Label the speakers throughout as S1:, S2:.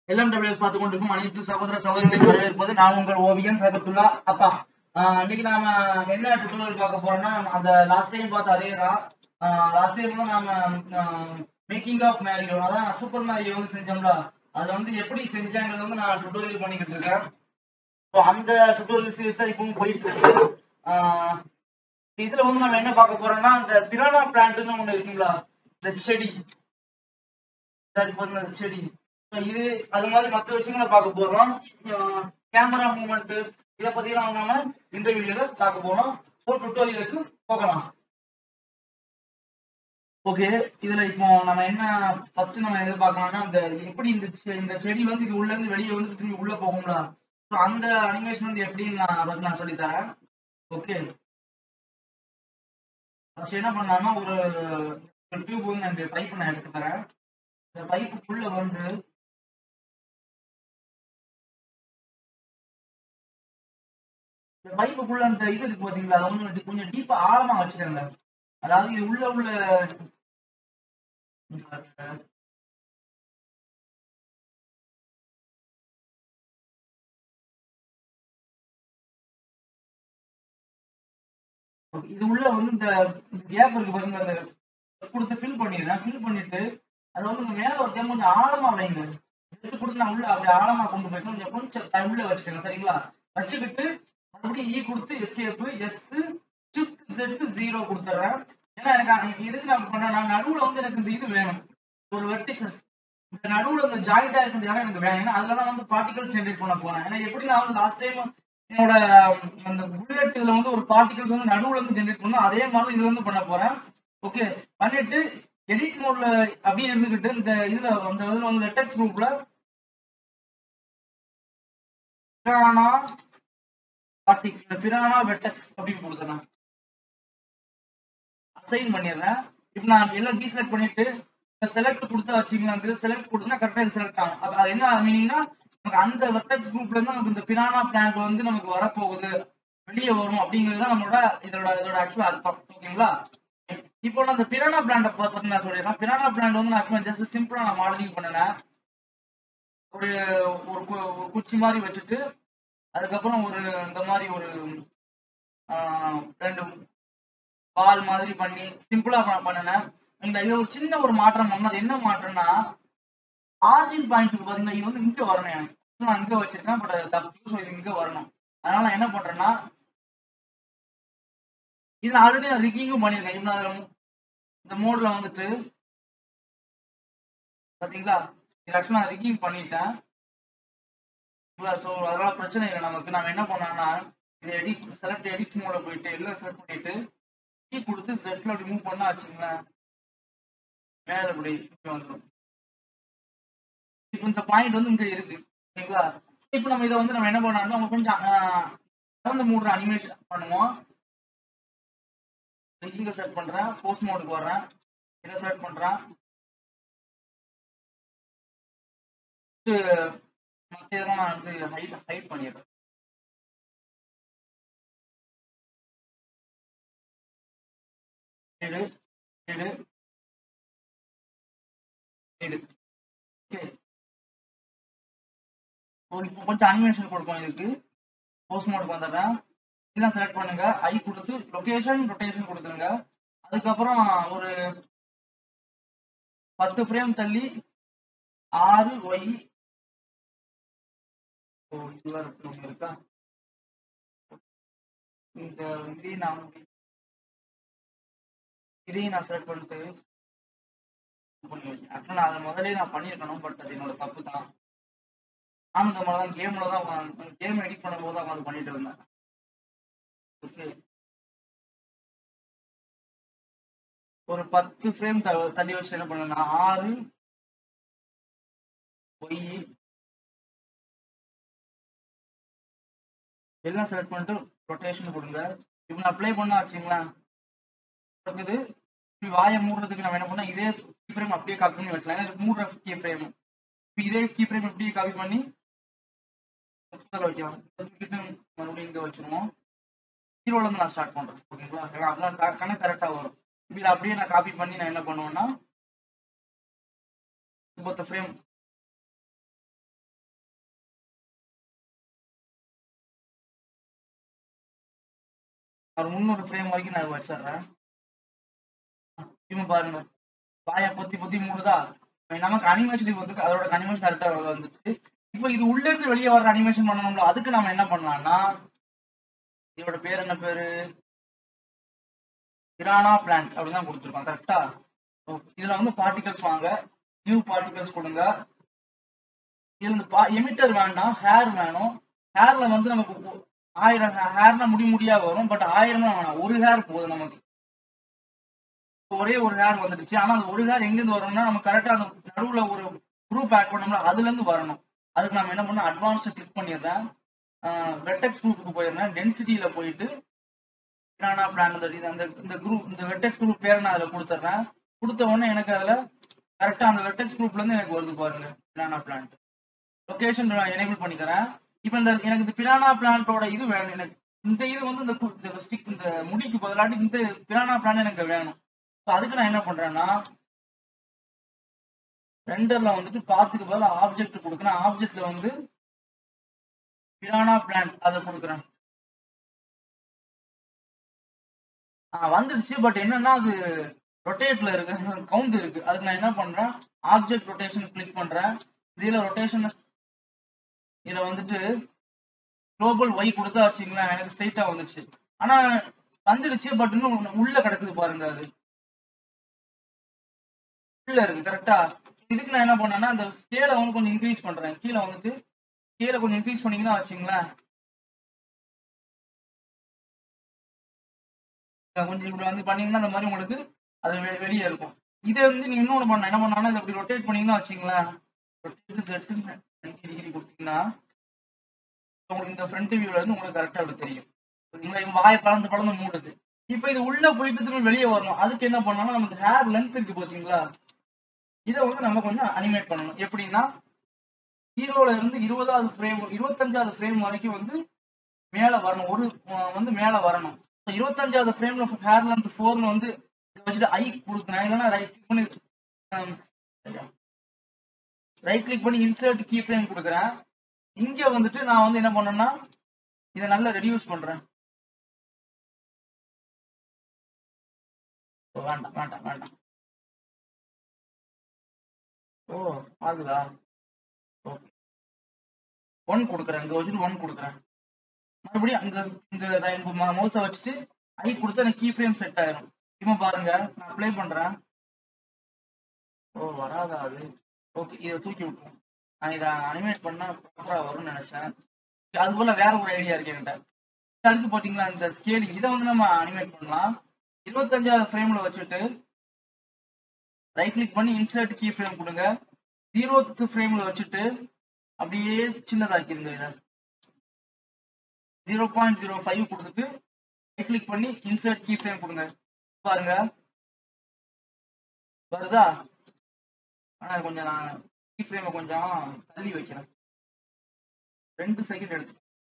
S1: எல்லாம் டபிள்யூஎஸ் பார்த்து கொண்டிருக்கும் அனைத்து சகோதர சகோதரிகளை வரவேற்பது நான் உங்கள் ஓவியன் சகத்துல்லா அப்பா ஆஹ் இன்னைக்கு நாம என்ன டுட்டோரியல் பார்க்க போறோம்னா அந்த லாஸ்ட் டைம் பார்த்த அதே தான் லாஸ்ட் டைம் நாம மேக்கிங் ஆஃப் மேரியோ அதான் சூப்பர் மேரியோ வந்து செஞ்சோம்ல அதை வந்து எப்படி செஞ்சாங்கிறது வந்து நான் டுட்டோரியல் பண்ணிக்கிட்டு இருக்கேன் ஸோ அந்த டுட்டோரியல் சீரிஸ் தான் இப்பவும் போயிட்டு இருக்கு ஆஹ் இதுல வந்து நம்ம என்ன பார்க்க போறோம்னா அந்த பிரானா பிளான்ட்னு ஒண்ணு இருக்குங்களா இந்த செடி சரி பாருங்க இந்த செடி So இது அது மாதிரி மற்ற விஷயங்களை பார்க்க போறோம் கேமரா மூவ்மெண்ட் இதை பத்திலாம் நாம இந்த வீடியோல பார்க்க போறோம் ஒரு டுட்டோரியலுக்கு போகலாம் ஓகே இதுல இப்போ நம்ம என்ன ஃபர்ஸ்ட் நம்ம எது பார்க்கலாம்னா அந்த எப்படி இந்த செ- இந்த செடி வந்து இது உள்ள இருந்து வெளியே வந்து திரும்பி உள்ள போகும்ல ஸோ அந்த அனிமேஷன் வந்து எப்படின்னு நான் first நான் சொல்லி தரேன் ஓகே ஃபர்ஸ்ட் என்ன பண்ணலாம்னா ஒரு டியூப் வந்து நான் இந்த பைப் நான் எடுத்து தரேன் இந்த பைப்புக்குள்ள வந்து இந்த பைப்புக்குள்ள அந்த இது இருக்கு பாத்தீங்களா அது வந்து டி- கொஞ்சம் டீப்பா ஆழமா வச்சிருங்க அதாவது இது உள்ள உள்ள இது உள்ள வந்து இந்த கேப் இருக்கு பாருங்க அந்த கொடுத்து ஃபில் பண்ணிடுறேன் ஃபில் பண்ணிட்டு அதை வந்து இங்க மேல ஒரு டைம் கொஞ்சம் ஆழமா வைங்க எடுத்து கொடுத்து நான் உள்ள அப்படி ஆழமா கொண்டு போயிட்டு கொஞ்சம் கொஞ்சம் த- உள்ள வச்சுக்கோங்க சரிங்களா வச்சுக்கிட்டு மறுபடியும் இ கொடுத்து escape S shift set zero கொடுத்துட்றேன் ஏன்னா எனக்கு அங்க எதுக்கு நான் பண்றேன் நான் நடுவுல வந்து எனக்கு இந்த இது வேணும் ஒரு வெர்டிசஸ் இந்த நடுவுல இந்த ஜாயிண்டா இருக்கிறது இடம் எனக்கு வேணும் ஏன்னா அதுல தான் வந்து பார்ட்டிகல்ஸ் ஜென்ரேட் பண்ண போறேன் ஏன்னா எப்படி நான் வந்து லாஸ்ட் டைம் என்னோட அஹ், அந்த புல்லட் இதுல வந்து ஒரு பார்ட்டிகல்ஸ் வந்து நடுவுல இருந்து ஜென்ரேட் பண்ணும் அதே மாதிரி இது வந்து பண்ண போறேன் ஓகே பண்ணிட்டு எடிட் மோட்ல அப்படியே இருந்துகிட்டு இந்த இதுல அந்த இதுல வந்து லெட்டர்ஸ் குரூப்ல பிரானா பார்ட்டிகல் பிரானா வெட்டக்ஸ் அப்படின்னு கொடுத்தேன் அசைன் பண்ணிடுறேன் இப்போ நான் எல்லாம் டீசெலக்ட் பண்ணிட்டு செலக்ட் கொடுத்தா வச்சுக்கலாம் செலக்ட் கொடுத்தா கரெக்டாக செலக்ட் ஆகும் அப்ப அது என்ன மீனிங்னா நமக்கு அந்த வெர்டெக்ஸ் குரூப்ல இருந்து நமக்கு இந்த பிரானா பிளான்ட் வந்து நமக்கு வரப்போகுது வெளியே வரும் அப்படிங்கிறது தான் நம்மளோட இதோட இதோட ஆக்சுவல் அர்த்தம் ஓகேங்களா இப்போ நான் அந்த பிரானா பிளான்ட பத்தி நான் சொல்லிடுறேன் பிரானா பிளான்ட் வந்து நான் ஆக்சுவலா ஜஸ்ட் சிம்பிளா நான் மாடலிங் பண்ணினேன் ஒரு ஒரு கு- ஒரு குச்சி மாதிரி வச்சுட்டு அதுக்கப்புறம் ஒரு இந்த மாதிரி ஒரு ஆஹ், ரெண்டு பால் மாதிரி பண்ணி சிம்பிளா நான் பண்ணினேன் இந்த இது ஒரு சின்ன ஒரு மாற்றம் பண்ணணும் அது என்ன மாற்றம்னா ஆர்ஜின் பாயிண்ட் பாத்தீங்கன்னா இது வந்து இங்க வரணும் எனக்கு நான் இங்க வச்சிருக்கேன் பட் அது தப்பு ஸோ இது இங்க வரணும் அதனால நான் என்ன பண்றேன்னா இது ஆல்ரெடி நான் ரிக்கிங்கும் பண்ணியிருக்கேன் இப்போ நான் இந்த மோட்ல வந்துட்டு பாத்தீங்களா இது ஆக்சுவலா நான் ரிக்கிங் பண்ணிட்டேன் ஸோ அதனால பிரச்சனை இல்லை நமக்கு நம்ம என்ன பண்ணோம்னா இது எடிட் செலக்ட் எடிட் மோட போயிட்டு எல்லாம் செலக்ட் பண்ணிட்டு கீ கொடுத்து செட்ல அப்படி மூவ் பண்ணா வச்சுங்களேன் மேல அப்படி இப்படி வந்துடும் இப்போ இந்த பாயிண்ட் வந்து இங்க இருக்கு ஓகேங்களா இப்போ நம்ம இதை வந்து நம்ம என்ன பண்ணோம்னா நம்ம கொஞ்சம் ஆஹ், திறந்து மூடுற அனிமேஷன் பண்ணுவோம் இங்க செட் பண்றேன் போஸ்ட் மோடுக்கு வர்றேன் இதை செட் பண்றேன் மற்ற இதெல்லாம் நான் வந்து ஹைட் ஹைட் பண்ணிடுறேன் இது இது இது ஓகே இப்போ கொஞ்சம் அனிமேஷன் கொடுப்போம் இதுக்கு போஸ்ட் மோடுக்கு வந்துடுறேன் இதெல்லாம் செலக்ட் பண்ணுங்க ஐ கொடுத்து லொகேஷன் ரொட்டேஷன் கொடுத்துருங்க அதுக்கப்புறம் ஒரு பத்து ஃப்ரேம் தள்ளி ஆறு ஒய் ஓ இது வேற ஒண்ணு இருக்கா இந்த இதையும் நான் இதையும் நான் செலக்ட் பண்ணிட்டு பண்ணி வைக்கிறேன் ஆக்சுவலாக நான் அதை முதலே நான் பண்ணியிருக்கணும் பட் அது என்னோட தப்பு தான் நானும் இந்த மாதிரி தான் கேமில் தான் கேம் எடிட் பண்ணும்போது தான் அது பண்ணிட்டு இருந்தேன் ஓகே ஒரு பத்து ஃப்ரேம் தள்ளி வச்சு என்ன பண்ணேன்னா ஆறு பொய் எல்லாம் செலக்ட் பண்ணிட்டு ரொட்டேஷன் கொடுங்க இப்போ நான் அப்ளை பண்ண வச்சுங்களேன் இருக்குது இப்படி வாயை மூடுறதுக்கு நம்ம என்ன பண்ணோம் இதே கீ ஃப்ரேம் அப்படியே காப்பி பண்ணி வச்சலாம் ஏன்னா இது மூடுற கீ ஃப்ரேம் இப்போ இதே கீ ஃப்ரேம் அப்படியே காப்பி பண்ணி புத்தகத்தில் வைக்கலாம் வச்சுக்கிட்டு மறுபடியும் இங்கே வச்சிருவோம் ஜீரோல இருந்து நான் ஸ்டார்ட் பண்றேன் ஓகேங்களா ஏன்னா அப்பதான் கணக்கு கரெக்டா வரும் இப்ப இதை அப்படியே நான் காப்பி பண்ணி நான் என்ன பண்ணுவேன்னா பத்து ஃப்ரேம் ஒரு முந்நூறு ஃப்ரேம் வரைக்கும் நான் வச்சிடுறேன் இவன் பாருங்க வாயை பொத்தி பொத்தி மூடுதா நமக்கு அனிமேஷன் வந்து அதோட அனிமேஷன் கரெக்டா வந்துட்டு இப்போ இது உள்ள இருந்து வெளியே வர அனிமேஷன் பண்ணணும்ல அதுக்கு நாம என்ன பண்ணலாம்னா இதோட பேர் என்ன பேரு பிரானா பிளான்ட் அப்படின்னு தான் கொடுத்துருக்கோம் கரெக்டா இதுல வந்து பார்ட்டிகல்ஸ் வாங்க நியூ பார்ட்டிகல்ஸ் கொடுங்க இதுல இந்த எமிட்டர் வேண்டாம் ஹேர் வேணும் ஹேர்ல வந்து நமக்கு ஒ- ஆயிரம் ஹேர்னா முடி முடியா வரும் பட் ஆயிரம் வேணாம் ஒரு ஹேர் போதும் நமக்கு இப்ப ஒரே ஒரு ஹேர் வந்துடுச்சு ஆனா அந்த ஒரு ஹேர் எங்க இருந்து வரணும்னா நம்ம கரெக்டா அந்த நடுவுல ஒரு குரூப் ஆட் பண்ணோம்னா அதுல இருந்து வரணும் அதுக்கு நம்ம என்ன பண்ணோம் அட்வான்ஸ் கிளிக் பண்ணிடுறேன் வெட்டெக்ஸ் குரூப்புக்கு போயிடுறேன் டென்சிட்டியில போயிட்டு பிரானா பிளான் அந்த இந்த குரூப் இந்த வெட்டெக்ஸ் குரூப் பேரை நான் அதுல கொடுத்துட்றேன் கொடுத்த உடனே எனக்கு அதுல கரெக்டா அந்த வெட்டெக்ஸ் குரூப்ல இருந்து எனக்கு வருது பாருங்க பிரானா பிளான்ட் லொகேஷன் நான் எனேபிள் பண்ணிக்கிறேன் இப்போ இந்த எனக்கு இந்த பிரானா பிளான்ட்டோட இது வேணும் எனக்கு இந்த இது வந்து இந்த கு- இந்த ஸ்டிக் இந்த முடிக்கு பதிலாட்டி இந்த பிரானா பிளான் எனக்கு வேணும் ஸோ அதுக்கு நான் என்ன பண்றேன்னா ரெண்டர்ல வந்துட்டு பாத்துக்கு பதிலா ஆப்ஜெக்ட் கொடுக்குறேன் ஆப்ஜெக்ட்ல வந்து பிரானா பிளான்ட் அதை கொடுக்குறேன் ஆ வந்துடுச்சு பட் என்னன்னா அது ரொட்டேட்ல இருக்கு கவுண்ட் இருக்கு அதுக்கு நான் என்ன பண்றேன் ஆப்ஜெக்ட் ரொட்டேஷன் கிளிக் பண்றேன் இதுல ரொட்டேஷன் இதுல வந்துட்டு குளோபல் ஒய் கொடுத்தா வச்சுங்களேன் எனக்கு ஸ்ட்ரைட்டா வந்துச்சு ஆனா வந்துடுச்சு பட் இன்னும் உள்ள கிடக்குது பாருங்க அது உள்ள இருக்கு கரெக்டா இதுக்கு நான் என்ன பண்ணேன்னா அந்த ஸ்கேலை வந்து கொஞ்சம் இன்க்ரீஸ் பண்றேன் கீழே வந்துட்டு ஸ்கேலை கொஞ்சம் இன்க்ரீஸ் பண்ணீங்கன்னா வச்சுங்களேன் கொஞ்சம் இப்படி வந்து பண்ணீங்கன்னா அந்த மாதிரி உங்களுக்கு அது வெ- வெளியே இருக்கும் இதை வந்து நீங்க இன்னொன்று பண்ண என்ன பண்ணாலும் இதை இப்படி ரொட்டேட் பண்ணீங்கன்னா வச்சுங்களேன் ரொட்டேட் செட் டிகிரி கொடுத்தீங்கன்னா உங்களுக்கு இந்த ஃப்ரண்ட் வியூல இருந்து உங்களுக்கு கரெக்டா அப்படி தெரியும் சரிங்களா இவன் வாயை பறந்து பறந்து மூடுது இப்போ இது உள்ள போயிட்டு திரும்ப வெளியே வரணும் அதுக்கு என்ன பண்ணணும் நமக்கு ஹேர் லென்த் இருக்கு பாத்தீங்களா இதை வந்து நம்ம கொஞ்சம் அனிமேட் பண்ணணும் எப்படின்னா ஹீரோல இருந்து இருபதாவது ஃப்ரேம் இருபத்தஞ்சாவது ஃப்ரேம் வரைக்கும் வந்து மேல வரணும் ஒரு அஹ், வந்து மேல வரணும் So, இருபத்தஞ்சாவது ஃப்ரேம்ல ஹேர் லென்த் ஃபோர்னு வந்து இதை வச்சுட்டு ஐ கொடுக்குறேன் இல்லைன்னா ரைட் கிளிக் பண்ணி ரைட் கிளிக் பண்ணி இன்சர்ட் கீ ஃப்ரேம் கொடுக்குறேன் இங்க வந்துட்டு நான் வந்து என்ன பண்ணேன்னா இதை நல்லா ரெடியூஸ் பண்றேன் ஓ, வேண்டாம் வேண்டாம் வேண்டாம் ஓ ஆகுதா ஓகே ஒன் கொடுக்குறேன் இங்க வச்சுட்டு ஒன் கொடுக்குறேன் மறுபடியும் அங்க இந்த மவுஸை வச்சுட்டு ஐ கொடுத்தா எனக்கு கீ ஃப்ரேம் செட் ஆயிரும் இப்போ பாருங்க நான் ப்ளே பண்றேன் ஓ வராதா அது ஓகே இதை தூக்கி விட்டுரும் நான் இதை அனிமேட் பண்ணா ப்ராப்பரா வரும்னு நினைச்சேன் அது போல வேற ஒரு ஐடியா இருக்கு என்கிட்ட அதுக்கு பாத்தீங்களா இந்த ஸ்கேலிங் இதை வந்து நம்ம அனிமேட் பண்ணலாம் இருபத்தஞ்சாவது ஃப்ரேம்ல வச்சுட்டு ரைட் கிளிக் பண்ணி இன்சர்ட் கீ ஃப்ரேம் கொடுங்க ஜீரோத் ஃப்ரேம்ல வச்சுட்டு அப்படியே சின்னதாக்கிருங்க இதை ஜீரோ பாயிண்ட் ஜீரோ ஃபைவ் கொடுத்துட்டு ரைட் கிளிக் பண்ணி இன்சர்ட் கீ ஃப்ரேம் கொடுங்க பாருங்க வருதா ஆனா கொஞ்சம் நான் கீ ஃப்ரேமை கொஞ்சம் தள்ளி வைக்கிறேன் ரெண்டு செகண்ட் எடுத்து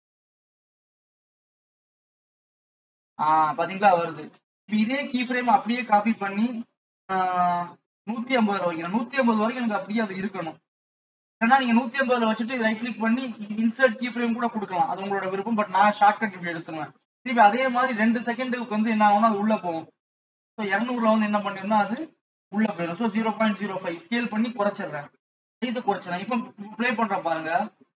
S1: ஆ பாத்தீங்களா வருது இப்ப இதே கீ ஃப்ரேம் அப்படியே காப்பி பண்ணி நூத்தி ஐம்பது வைக்கணும் நூத்தி ஐம்பது வரைக்கும் எனக்கு அப்படியே அது இருக்கணும் ஏன்னா நீங்க நூத்தி ஐம்பதுல வச்சுட்டு ரைட் கிளிக் பண்ணி இன்சர்ட் கீ ஃப்ரேம் கூட கொடுக்கலாம் அது உங்களோட விருப்பம் பட் நான் ஷார்ட்கட் இப்படி எடுத்துருவேன் திருப்பி அதே மாதிரி ரெண்டு செகண்டுக்கு வந்து என்ன ஆகும்னா அது உள்ள போகும் ஸோ இரநூறுல வந்து என்ன பண்ணிருந்தா அது உள்ள போயிடும் so zero point zero five scale பண்ணி குறைச்சிடுறேன் இது குறைச்சிடறேன் இப்போ ப்ளே பண்றேன் பாருங்க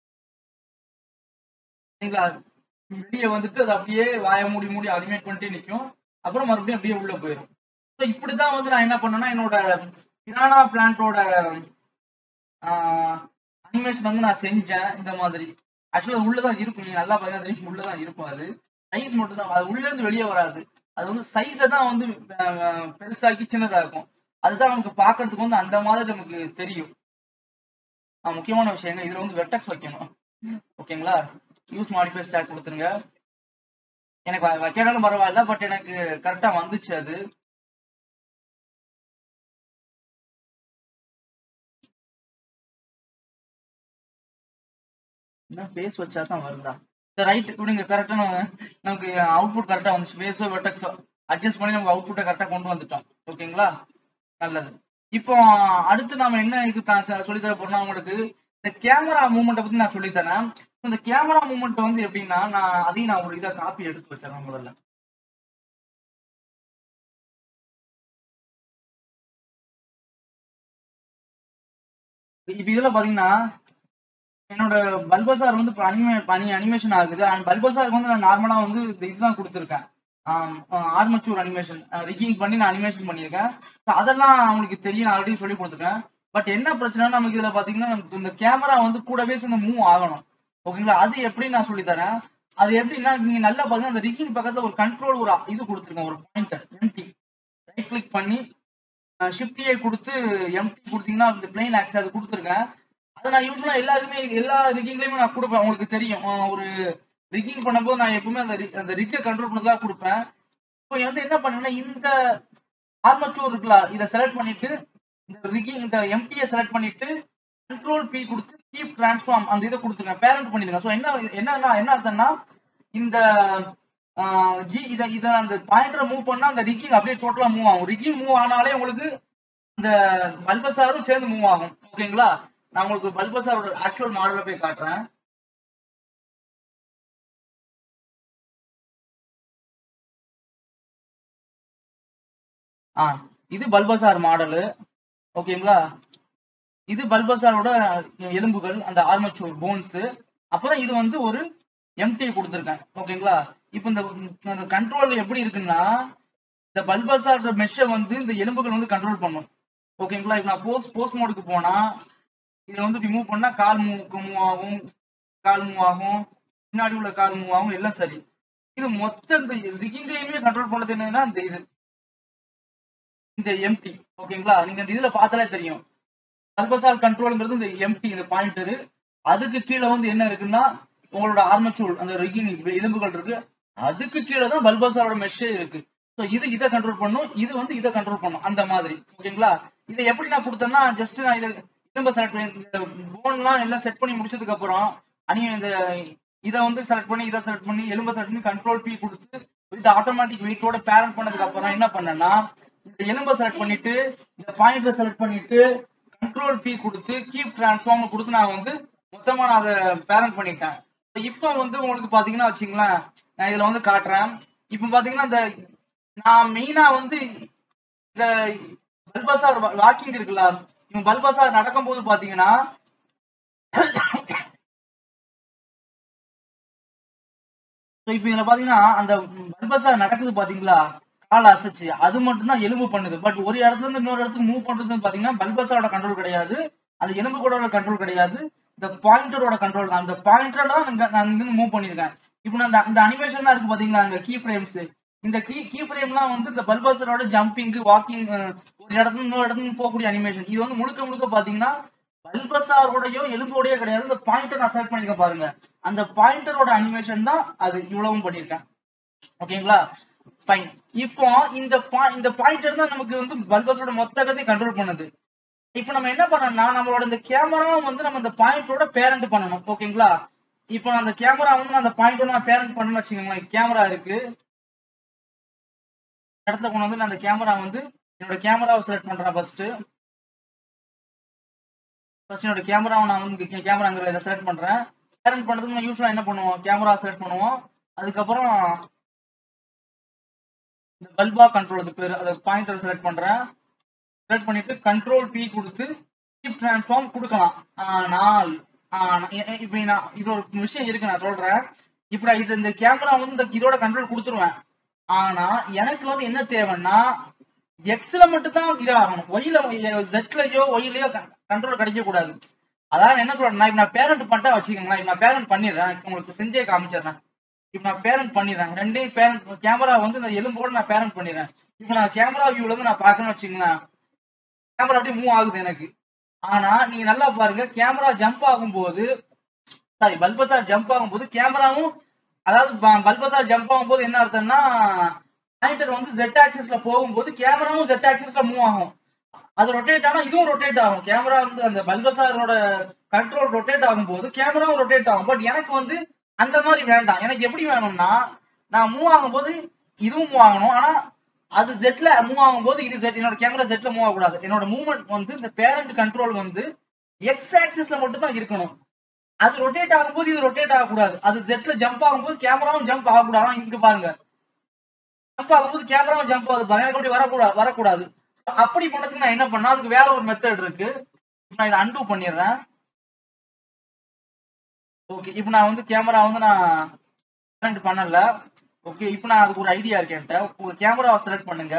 S1: சரிங்களா வெளியே வந்துட்டு அது அப்படியே வாய மூடி மூடி அனிமேட் பண்ணிட்டே நிற்கும் அப்புறம் மறுபடியும் அப்படியே உள்ள போயிடும் ஸோ இப்படிதான் வந்து நான் என்ன பண்ணேன்னா என்னோட பிரானா பிளான்ட்டோட அனிமேஷன் வந்து நான் செஞ்சேன் இந்த மாதிரி ஆக்சுவலா உள்ளதான் இருக்கும் நீங்க நல்லா பார்த்தீங்கன்னா தெரியும் உள்ளதான் இருக்கும் அது சைஸ் மட்டும் தான் அது உள்ள இருந்து வெளியே வராது அது வந்து சைஸை தான் வந்து அஹ், பெருசாக்கி சின்னதாக்கும் அதுதான் நமக்கு பார்க்கிறதுக்கு வந்து அந்த மாதிரி நமக்கு தெரியும் ஆஹ், முக்கியமான விஷயங்க இதுல வந்து வெட்டக்ஸ் வைக்கணும் ஓகேங்களா யூஸ் மாடிஃபை ஸ்டாக் கொடுத்துருங்க எனக்கு வ- வைக்கனாலும் பரவாயில்ல பட் எனக்கு கரெக்டா வந்துச்சு அது என்ன ஃபேஸ் வச்சா தான் வருதா இந்த ரைட் விடுங்க கரெக்டா நமக்கு அவுட்புட் கரெக்டா வந்துச்சு ஃபேஸோ வெட்டக்ஸோ அட்ஜஸ்ட் பண்ணி நமக்கு அவுட்புட்டை கரெக்டா கொண்டு வந்துட்டோம் ஓகேங்களா நல்லது இப்போ அடுத்து நாம என்ன இது சொல்லி தர போறோம்னா உங்களுக்கு இந்த கேமரா மூவ்மெண்ட்டை பத்தி நான் சொல்லி தரேன் இந்த கேமரா மூவ்மெண்ட் வந்து எப்படின்னா நான் அதையும் நான் ஒரு இதா காப்பி எடுத்து வச்சிடறேன் முதல்ல இப்ப இதுல பாத்தீங்கன்னா என்னோட பல்பசார் வந்து இப்ப அனிமே பனி அனிமேஷன் ஆகுது அண்ட் பல்பசாருக்கு வந்து நான் நார்மலா வந்து இந்த இதுதான் கொடுத்துருக்கேன் ஆர்மச்சூர் அனிமேஷன் ரிக்கிங் பண்ணி நான் அனிமேஷன் பண்ணியிருக்கேன் So அதெல்லாம் அவங்களுக்கு தெரியும் நான் ஆல்ரெடி சொல்லி கொடுத்துருக்கேன் பட் என்ன பிரச்சனை நமக்கு இதுல பாத்தீங்கன்னா நமக்கு இந்த கேமரா வந்து கூடவே சேர்ந்து மூவ் ஆகணும் ஓகேங்களா அது எப்படி நான் சொல்லி தரேன் அது எப்படின்னா நீங்க நல்லா பாத்தீங்கன்னா அந்த ரிக்கிங் பக்கத்துல ஒரு கண்ட்ரோல் ஒரு இது கொடுத்துருக்கேன் ஒரு பாயிண்டர் எம்டி ரைட் கிளிக் பண்ணி ஷிஃப்டியை கொடுத்து எம்டி கொடுத்தீங்கன்னா அந்த பிளைன் ஆக்ஸ் அது கொடுத்துருக்கேன் அதை நான் யூஸ்வலா எல்லாருக்குமே எல்லா ரிக்கிங்லயுமே நான் கொடுப்பேன் உங்களுக்கு தெரியும் அஹ் ஒரு ரிக்கிங் பண்ணும்போது நான் எப்பவுமே அந்த ri- அந்த ரிக்கை கண்ட்ரோல் பண்ணி தான் கொடுப்பேன் இப்போ வந்து என்ன பண்ணேன்னா இந்த ஆர்மச்சூர் இருக்குல்ல இதை செலக்ட் பண்ணிட்டு இந்த ரிக்கிங் இந்த எம்டியை செலக்ட் பண்ணிட்டு கண்ட்ரோல் பி கொடுத்து கீப் டிரான்ஸ்ஃபார்ம் அந்த இதை கொடுத்துருங்க பேரண்ட் பண்ணிடுங்க ஸோ என்ன என்னன்னா என்ன அர்த்தம்னா இந்த ஜி இதை இதை அந்த பாயிண்டரை மூவ் பண்ணா அந்த ரிக்கிங் அப்படியே டோட்டலா மூவ் ஆகும் ரிக்கிங் மூவ் ஆனாலே உங்களுக்கு இந்த பல்பசாரும் சேர்ந்து மூவ் ஆகும் ஓகேங்களா நான் உங்களுக்கு பல்பசாரோட ஆக்சுவல் மாடலை போய் காட்டுறேன் ஆ இது பல்பசார் மாடலு ஓகேங்களா இது பல்பசாரோட எலும்புகள் அந்த ஆர்மச்சூர் போன்ஸ் அப்புறம் இது வந்து ஒரு எம்டி கொடுத்துருக்கேன் ஓகேங்களா இப்போ இந்த இந்த கண்ட்ரோல் எப்படி இருக்குன்னா இந்த பல்பசார் மெஷ்ஷை வந்து இந்த எலும்புகள் வந்து கண்ட்ரோல் பண்ணும் ஓகேங்களா இப்போ நான் போஸ்ட் போஸ்ட் மோடுக்கு போனா இதை வந்து இப்படி மூவ் பண்ணா கால் மூவ் மூவ் ஆகும் கால் மூவ் ஆகும் பின்னாடி உள்ள கால் மூவ் ஆகும் எல்லாம் சரி இது மொத்த இந்த ரிகிங்கையுமே கண்ட்ரோல் பண்ணது என்னன்னா இந்த இது இந்த எம்டி ஓகேங்களா நீங்க இந்த இதுல பார்த்தாலே தெரியும் பல்பசால் கண்ட்ரோல்ங்கிறது இந்த எம்டி இந்த பாயிண்டரு அதுக்கு கீழே வந்து என்ன இருக்குன்னா உங்களோட ஆர்மச்சூல் அந்த ரிகிங் எலும்புகள் இருக்கு அதுக்கு கீழே தான் பல்பசாரோட மெஷ்ஷே இருக்கு ஸோ இது இதை கண்ட்ரோல் பண்ணும் இது வந்து இதை கண்ட்ரோல் பண்ணும் அந்த மாதிரி ஓகேங்களா இதை எப்படி நான் கொடுத்தேன்னா ஜஸ்ட் நான் இதை எலும்பை செலக்ட் பண்ணி இந்த போன்லாம் எல்லாம் செட் பண்ணி முடிச்சதுக்கு அப்புறம் அனி இந்த இதை வந்து செலக்ட் பண்ணி இதை செலக்ட் பண்ணி எலும்பை செலக்ட் பண்ணி கண்ட்ரோல் பி கொடுத்து இது ஆட்டோமேட்டிக் வெயிட்டோட பேரண்ட் பண்ணதுக்கு அப்புறம் என்ன பண்ணேன்னா இந்த எலும்பை செலக்ட் பண்ணிட்டு இந்த பாயிண்ட்ல செலக்ட் பண்ணிட்டு கண்ட்ரோல் பி கொடுத்து கீப் டிரான்ஸ்ஃபார்ம் கொடுத்து நான் வந்து மொத்தமா நான் அதை பேரண்ட் பண்ணிட்டேன் இப்போ வந்து உங்களுக்கு பாத்தீங்கன்னா வச்சுங்களேன் நான் இதுல வந்து காட்டுறேன் இப்போ பாத்தீங்கன்னா இந்த நான் மெயினா வந்து இந்த பல்பசார் வாக்கிங் இருக்குல்ல இவங்க பல்பசார் நடக்கும்போது பாத்தீங்கன்னா இப்போ இதுல பாத்தீங்கன்னா அந்த பல்பசார் நடக்குது பாத்தீங்களா கால் அசைச்சு அது மட்டும் தான் எலும்பு பண்ணுது பட் ஒரு இடத்துல இருந்து இன்னொரு இடத்துக்கு மூவ் பண்றதுன்னு பாத்தீங்கன்னா பல்பஸாரோட கண்ட்ரோல் கிடையாது அந்த எலும்பு கூட கண்ட்ரோல் கிடையாது இந்த பாயிண்டரோட கண்ட்ரோல் தான் அந்த பாயிண்டர் தான் நான் நான் இங்க மூவ் பண்ணிருக்கேன் இப்போ நான் அந்த- இந்த அனிமேஷன்லாம் இருக்கு பாத்தீங்களா அந்த கீ ஃப்ரேம்ஸ் இந்த கீ கீ ஃப்ரேம்லாம் வந்து இந்த பல்பஸரோட ஜம்பிங் வாக்கிங் ஒரு இடத்துல இன்னொரு இடத்துக்கு போகக்கூடிய அனிமேஷன் இது வந்து முழுக்க முழுக்க பாத்தீங்கன்னா பல்பஸாரோடயோ எலும்போடயோ கிடையாது இந்த பாயிண்டர் நான் செலக்ட் பண்ணிருக்கேன் பாருங்க அந்த பாயிண்டரோட அனிமேஷன் தான் அது இவ்வளவும் பண்ணிருக்கேன் ஓகேங்களா ஃபைன் இப்போ இந்த பா- இந்த பாயிண்டர் தான் நமக்கு வந்து பல்பஸோட மொத்த கதையும் கண்ட்ரோல் பண்ணுது இப்போ நம்ம என்ன பண்ணோம்னா நம்மளோட இந்த கேமராவும் வந்து நம்ம இந்த பாயிண்டோட பேரண்ட் பண்ணணும் ஓகேங்களா இப்போ நான் அந்த கேமரா வந்து நான் அந்த பாயிண்டோட நான் பேரண்ட் பண்ணணும்னு வச்சுக்கோங்களேன் கேமரா இருக்கு இந்த இடத்துல கொண்டு வந்து நான் அந்த கேமரா வந்து என்னோட கேமராவை செலக்ட் பண்றேன் ஃபர்ஸ்ட் ஃபர்ஸ்ட் என்னோட கேமராவை நான் வந்து கேமராங்கிற இதை செலக்ட் பண்றேன் பேரண்ட் பண்றதுக்கு நான் யூஸ்வலா என்ன பண்ணுவோம் கேமரா செலக்ட் பண்ணுவோம் அதுக்கப்புறம் இந்த பல்பா கண்ட்ரோல் அது பேர் அதை பாயிண்டர் செலக்ட் பண்றேன் செலக்ட் பண்ணிட்டு கண்ட்ரோல் பி கொடுத்து கீப் டிரான்ஸ்ஃபார்ம் கொடுக்கலாம் ஆனால் ஆனா, எ- எ- இப்ப நான் இது ஒரு விஷயம் இருக்கு நான் சொல்றேன் இப்ப நான் இது இந்த கேமரா வந்து இந்த இதோட கண்ட்ரோல் கொடுத்துருவேன் ஆனா எனக்கு வந்து என்ன தேவைன்னா எக்ஸ்ல மட்டும் தான் இதாகணும் ஒயில ஜெட்லயோ ஒயிலையோ கண்ட்ரோல் கிடைக்க கூடாது அதான் என்ன சொல்றேன் நான் இப்ப நான் பேரண்ட் பண்ணிட்டா வச்சுக்கோங்களேன் இப்ப நான் பேரண்ட் பண்ணிடுறேன் உங்களுக்கு செஞ்சே காமிச்சிடுறேன் இப்ப நான் பேரண்ட் பண்ணிடுறேன் ரெண்டையும் பேரண்ட் கேமரா வந்து இந்த எலும்போட நான் பேரண்ட் பண்ணிடுறேன் இப்ப நான் கேமரா வியூல இருந்து நான் பாக்கணும்னு வச்சுங்களேன் கேமரா அப்படியே மூவ் ஆகுது எனக்கு ஆனா நீங்க நல்லா பாருங்க கேமரா ஜம்ப் ஆகும்போது சாரி பல்பசார் ஜம்ப் ஆகும்போது கேமராவும் அதாவது பல்பசார் ஜம்ப் ஆகும்போது என்ன அர்த்தம்னா பாயிண்டர் வந்து ஜெட் ஆக்சிஸ்ல போகும்போது கேமராவும் ஜெட் ஆக்சிஸ்ல மூவ் ஆகும் அது ரொட்டேட் ஆனா இதுவும் ரொட்டேட் ஆகும் கேமரா வந்து அந்த பல்பசாரோட கண்ட்ரோல் ரொட்டேட் ஆகும்போது கேமராவும் ரொட்டேட் ஆகும் பட் எனக்கு வந்து அந்த மாதிரி வேண்டாம் எனக்கு எப்படி வேணும்னா நான் மூவ் ஆகும்போது இதுவும் மூவ் ஆகணும் ஆனா அது ஜெட்ல மூவ் ஆகும்போது இது ஜெட் என்னோட கேமரா ஜெட்ல மூவ் ஆகக்கூடாது என்னோட மூவ்மெண்ட் வந்து இந்த பேரண்ட் கண்ட்ரோல் வந்து எக்ஸ் ஆக்சிஸ்ல மட்டும் தான் இருக்கணும் அது ரொட்டேட் ஆகும்போது இது ரொட்டேட் ஆகக்கூடாது அது ஜெட்ல ஜம்ப் ஆகும்போது கேமராவும் ஜம்ப் ஆகக்கூடாது ஆனா இங்க பாருங்க ஜம்ப் ஆகும்போது கேமராவும் ஜம்ப் ஆகுது பாருங்க எனக்கு அப்படி வரக்கூடாது வரக்கூடாது அப்படி பண்ணதுக்கு நான் என்ன பண்ணா அதுக்கு வேற ஒரு மெத்தட் இருக்கு நான் இதை அன்டூ பண்ணிடுறேன் ஓகே இப்போ நான் வந்து கேமரா வந்து நான் செலக்ட் பண்ணல ஓகே இப்போ நான் அதுக்கு ஒரு ஐடியா இருக்கு என்கிட்ட உங்க கேமராவை செலக்ட் பண்ணுங்க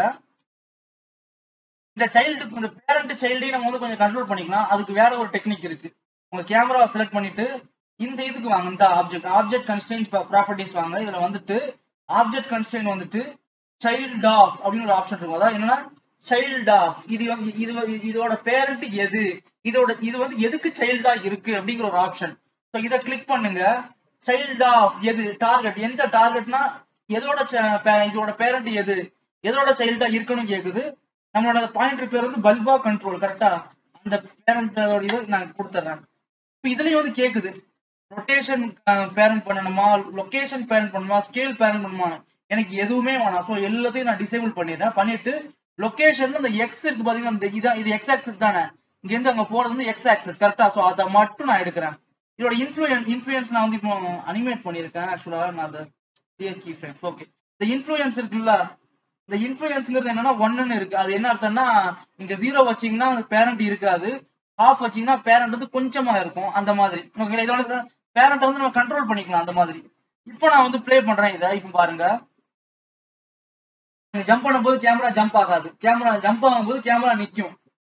S1: இந்த சைல்டுக்கு இந்த பேரண்ட் சைல்டையும் நம்ம வந்து கொஞ்சம் கண்ட்ரோல் பண்ணிக்கலாம் அதுக்கு வேற ஒரு டெக்னிக் இருக்கு உங்க கேமராவை செலக்ட் பண்ணிட்டு இந்த இதுக்கு வாங்க இந்த ஆப்ஜெக்ட் ஆப்ஜெக்ட் கன்ஸ்டன்ட் ப்ராப்பர்ட்டிஸ் வாங்க இதுல வந்துட்டு ஆப்ஜெக்ட் கன்ஸ்டன்ட் வந்துட்டு சைல்ட் ஆஃப் அப்படின்னு ஒரு ஆப்ஷன் இருக்கும் அதாவது என்னன்னா சைல்ட் ஆஃப் இது வந்து இது வந்து- இதோட பேரண்ட் எது இதோட இது வந்து எதுக்கு சைல்டா இருக்கு அப்படிங்கிற ஒரு ஆப்ஷன் ஸோ இதை கிளிக் பண்ணுங்க சைல்ட் ஆஃப் எது டார்கெட் எந்த டார்கெட்னா எதோட ச- பே- இதோட பேரண்ட் எது எதோட சைல்டா இருக்குன்னு கேக்குது நம்மளோட பாயிண்டர் பேர் வந்து பல்பா கண்ட்ரோல் கரெக்டா அந்த பேரண்ட் இது நான் கொடுத்துட்றேன் இப்போ இதுலயும் வந்து கேக்குது ரொட்டேஷன் பேரண்ட் பண்ணணுமா லொகேஷன் பேரண்ட் பண்ணணுமா ஸ்கேல் பேரண்ட் பண்ணணுமா எனக்கு எதுவுமே வேணாம் ஸோ எல்லாத்தையும் நான் டிசேபிள் பண்ணிடுறேன் பண்ணிட்டு லொகேஷன் இந்த எக்ஸ் இருக்கு பாத்தீங்கன்னா இந்த இதான் இது எக்ஸ் ஆக்சஸ் தானே இங்க இருந்து அங்க போறது வந்து எக்ஸ் ஆக்சஸ் கரெக்டா ஸோ அதை மட்டும் நான் எடுக்கிறேன் இதோட இன்ஃபுளுயன்ஸ் இன்ஃபுளுயன்ஸ் நான் வந்து இப்போ அனிமேட் பண்ணியிருக்கேன் ஆக்சுவலா நான் அதை கிளியர் கீ ஃப்ரேம்ஸ் ஓகே இந்த இன்ஃபுளுயன்ஸ் இருக்குல்ல இந்த இன்ஃபுளுயன்ஸ்ங்கிறது என்னன்னா ஒன்னு இருக்கு அது என்ன அர்த்தம்னா நீங்க ஜீரோ வச்சீங்கன்னா பேரண்ட் இருக்காது ஆஃப் வச்சீங்கன்னா பேரண்ட் வந்து கொஞ்சமா இருக்கும் அந்த மாதிரி ஓகே இதோட பேரண்ட் வந்து நம்ம கண்ட்ரோல் பண்ணிக்கலாம் அந்த மாதிரி இப்போ நான் வந்து ப்ளே பண்றேன் இதை இப்போ பாருங்க நீங்க ஜம்ப் பண்ணும்போது கேமரா ஜம்ப் ஆகாது கேமரா ஜம்ப் ஆகும்போது கேமரா நிக்கும்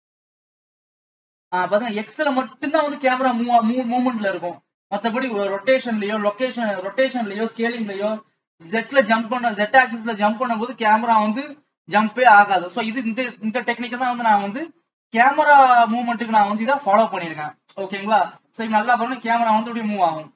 S1: ஆஹ் பாத்தீங்கன்னா எக்ஸ்ல மட்டும்தான் வந்து கேமரா மூவ் மூவ்மெண்ட்ல இருக்கும் மத்தபடி ரொட்டேஷன்லயோ லொகேஷன் ரொட்டேஷன்லயோ ஸ்கேலிங்லயோ ஜெட்ல ஜம்ப் பண்ண ஜெட் ஆக்சிஸ்ல ஜம்ப் பண்ணும்போது கேமரா வந்து ஜம்பே ஆகாது ஸோ இது இந்த இந்த டெக்னிக்கை தான் வந்து நான் வந்து கேமரா மூவ்மெண்ட்டுக்கு நான் வந்து இதை ஃபாலோ பண்ணியிருக்கேன் ஓகேங்களா சரி நல்லா பண்ணு கேமரா வந்து இப்படி மூவ் ஆகும்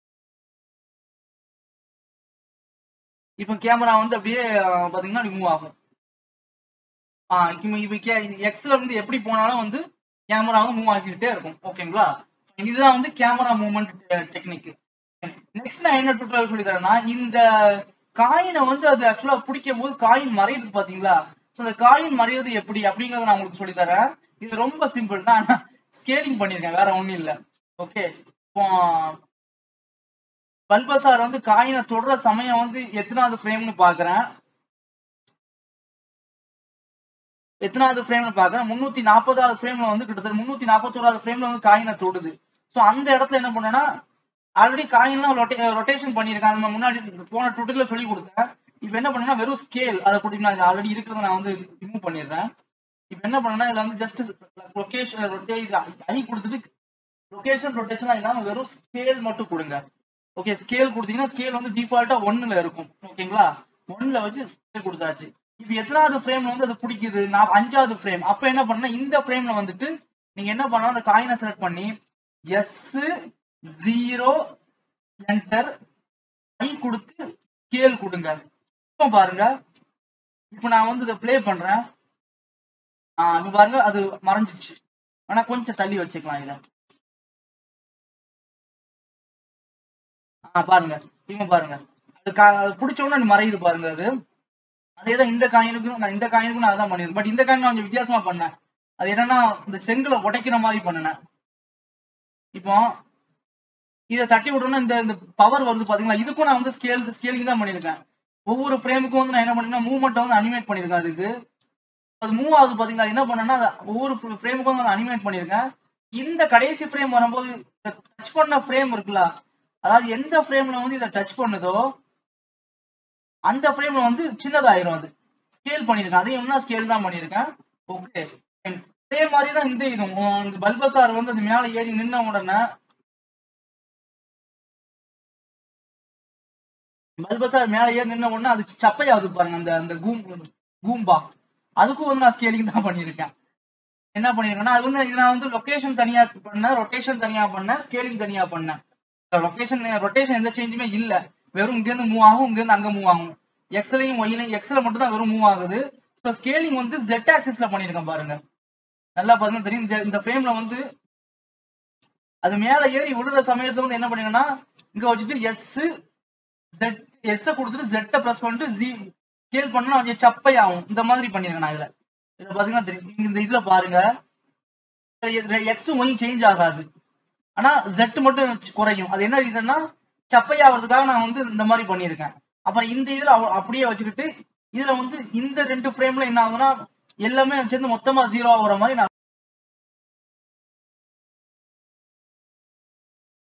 S1: இப்போ கேமரா வந்து அப்படியே அஹ், பாத்தீங்கன்னா அப்படி மூவ் ஆகும் ஆ இப்போ இப்போ எக்ஸ்ல வந்து எப்படி போனாலும் வந்து கேமரா வந்து மூவ் ஆகிக்கிட்டே இருக்கும் ஓகேங்களா இதுதான் வந்து கேமரா மூவ்மெண்ட் டெக்னிக் நெக்ஸ்ட் நான் என்ன டுட்டோரியல் சொல்லி தரேன்னா இந்த காயினை வந்து அது ஆக்சுவலா பிடிக்கும் போது காயின் மறையுது பாத்தீங்களா ஸோ அந்த காயின் மறையுது எப்படி அப்படிங்கறத நான் உங்களுக்கு சொல்லி தரேன் இது ரொம்ப சிம்பிள் தான் ஸ்கேலிங் பண்ணியிருக்கேன் வேற ஒண்ணும் இல்ல ஓகே இப்போ பல்பசார் வந்து காயினை தொடுற சமயம் வந்து எத்தனாவது ஃப்ரேம்னு பாக்குறேன் எத்தனாவது ஃப்ரேம்ல பாக்குறேன் முன்னூத்தி நாற்பதாவது ஃப்ரேம்ல வந்து கிட்டத்தட்ட முன்னூத்தி நாற்பத்தோராவது ஃப்ரேம்ல வந்து காயினை தொடுது ஸோ அந்த இடத்துல என்ன பண்ணேன்னா ஆல்ரெடி காயின்லாம் ரொட்டேஷன் பண்ணியிருக்கேன் அது நான் முன்னாடி போன டுட்டர்ல சொல்லி கொடுத்தேன் இப்போ என்ன பண்ணேன்னா வெறும் ஸ்கேல் அதை கொடுத்து நான் ஆல்ரெடி இருக்கிறத நான் வந்து ரிமூவ் பண்ணிடுறேன் இப்போ என்ன பண்ணேன்னா இதுல வந்து ஜஸ்ட் லொகேஷன் ரொட்டேட் ஐ கொடுத்துட்டு லொகேஷன் ரொட்டேஷன் இல்லாம வெறும் ஸ்கேல் மட்டும் கொடுங்க ஓகே ஸ்கேல் கொடுத்தீங்கன்னா ஸ்கேல் வந்து டிஃபால்ட்டா ஒன்னுல இருக்கும் ஓகேங்களா ஒன்னுல வச்சு ஸ்கேல் கொடுத்தாச்சு இப்போ எத்தனாவது ஃப்ரேம்ல வந்து அது பிடிக்குது நான் அஞ்சாவது ஃப்ரேம் அப்ப என்ன பண்ணா இந்த ஃப்ரேம்ல வந்துட்டு நீங்க என்ன பண்ணலாம் அந்த காயினை செலக்ட் பண்ணி எஸ் ஜீரோ என்டர் ஐ கொடுத்து ஸ்கேல் கொடுங்க இப்போ பாருங்க இப்போ நான் வந்து இதை ப்ளே பண்றேன் ஆஹ் இப்ப பாருங்க அது மறைஞ்சிச்சு ஆனா கொஞ்சம் தள்ளி வச்சுக்கலாம் இதை ஆஹ் பாருங்க இவங்க பாருங்க அது கா- அது பிடிச்ச உடனே அது மறையுது பாருங்க அது அதேதான் இந்த காயினுக்கும் நான் இந்த காயினுக்கும் நான் அதான் பண்ணிருக்கேன் பட் இந்த காயின் நான் கொஞ்சம் வித்தியாசமா பண்ணேன் அது என்னன்னா இந்த செங்கலை உடைக்கிற மாதிரி பண்ணினேன் இப்போ இதை தட்டி விட்டோம்னா இந்த இந்த பவர் வருது பாத்தீங்களா இதுக்கும் நான் வந்து ஸ்கேல் ஸ்கேலிங் தான் பண்ணிருக்கேன் ஒவ்வொரு ஃப்ரேமுக்கும் வந்து நான் என்ன பண்ணிருக்கேன் மூவ்மெண்ட் வந்து அனிமேட் பண்ணிருக்கேன் அதுக்கு அது மூவ் ஆகுது பாத்தீங்களா என்ன பண்ணேன்னா அது ஒவ்வொரு ஃப்ரேமுக்கும் வந்து நான் அனிமேட் பண்ணிருக்கேன் இந்த கடைசி ஃப்ரேம் வரும்போது டச் பண்ண ஃப்ரேம் இருக்குல்ல அதாவது எந்த ஃப்ரேம்ல வந்து இதை டச் பண்ணுதோ அந்த ஃப்ரேம்ல வந்து சின்னதாயிரும் அது ஸ்கேல் பண்ணிருக்கேன் அதையும் என்ன ஸ்கேல் தான் பண்ணிருக்கேன் ஓகே அதே மாதிரி தான் இந்த இதுவும் உம் இந்த பல்பசார் வந்து அது மேல ஏறி நின்ன உடனே பல்பசார் மேல ஏறி நின்ன உடனே அது சப்பையாகுது பாருங்க அந்த அந்த கூம் கூம்பா அதுக்கும் வந்து நான் ஸ்கேலிங் தான் பண்ணியிருக்கேன் என்ன பண்ணிருக்கேன்னா அது வந்து நான் வந்து லொகேஷன் தனியா பண்ணேன் ரொட்டேஷன் தனியா பண்ணேன் ஸ்கேலிங் தனியா பண்ணேன் லொகேஷன் ரொட்டேஷன் எந்த சேஞ்சுமே இல்ல வெறும் இங்க இருந்து மூவ் ஆகும் இங்க இருந்து அங்க மூவ் ஆகும் எக்ஸ்லையும் ஒய்லையும் எக்ஸ்ல மட்டும் தான் வெறும் மூவ் ஆகுது ஸோ ஸ்கேலிங் வந்து ஜெட் ஆக்சிஸ்ல பண்ணிருக்கேன் பாருங்க நல்லா பாருங்க தெரியும் இந்த- இந்த ஃப்ரேம்ல வந்து அது மேல ஏறி விழுற சமயத்துல வந்து என்ன பண்ணீங்கன்னா இங்க வச்சுட்டு எஸ் ஜெட் எஸ் கொடுத்துட்டு ஜெட்டை பிரஸ் பண்ணிட்டு ஜி ஸ்கேல் பண்ணா கொஞ்சம் சப்பை ஆகும் இந்த மாதிரி பண்ணிருக்கேன் நான் இதுல இதை பாத்தீங்கன்னா தெரியும் நீங்க இந்த இதுல பாருங்க எக்ஸும் ஒய் சேஞ்ச் ஆகாது ஆனா ஜெட் மட்டும் குறையும் அது என்ன ரீசன்னா சப்பையாகிறதுக்காக நான் வந்து இந்த மாதிரி பண்ணியிருக்கேன் அப்புறம் இந்த இதுல அவ- அப்படியே வச்சுக்கிட்டு இதுல வந்து இந்த ரெண்டு ஃப்ரேம்ல என்ன ஆகுதுன்னா எல்லாமே சேர்ந்து மொத்தமா ஜீரோ ஆகுற மாதிரி நான்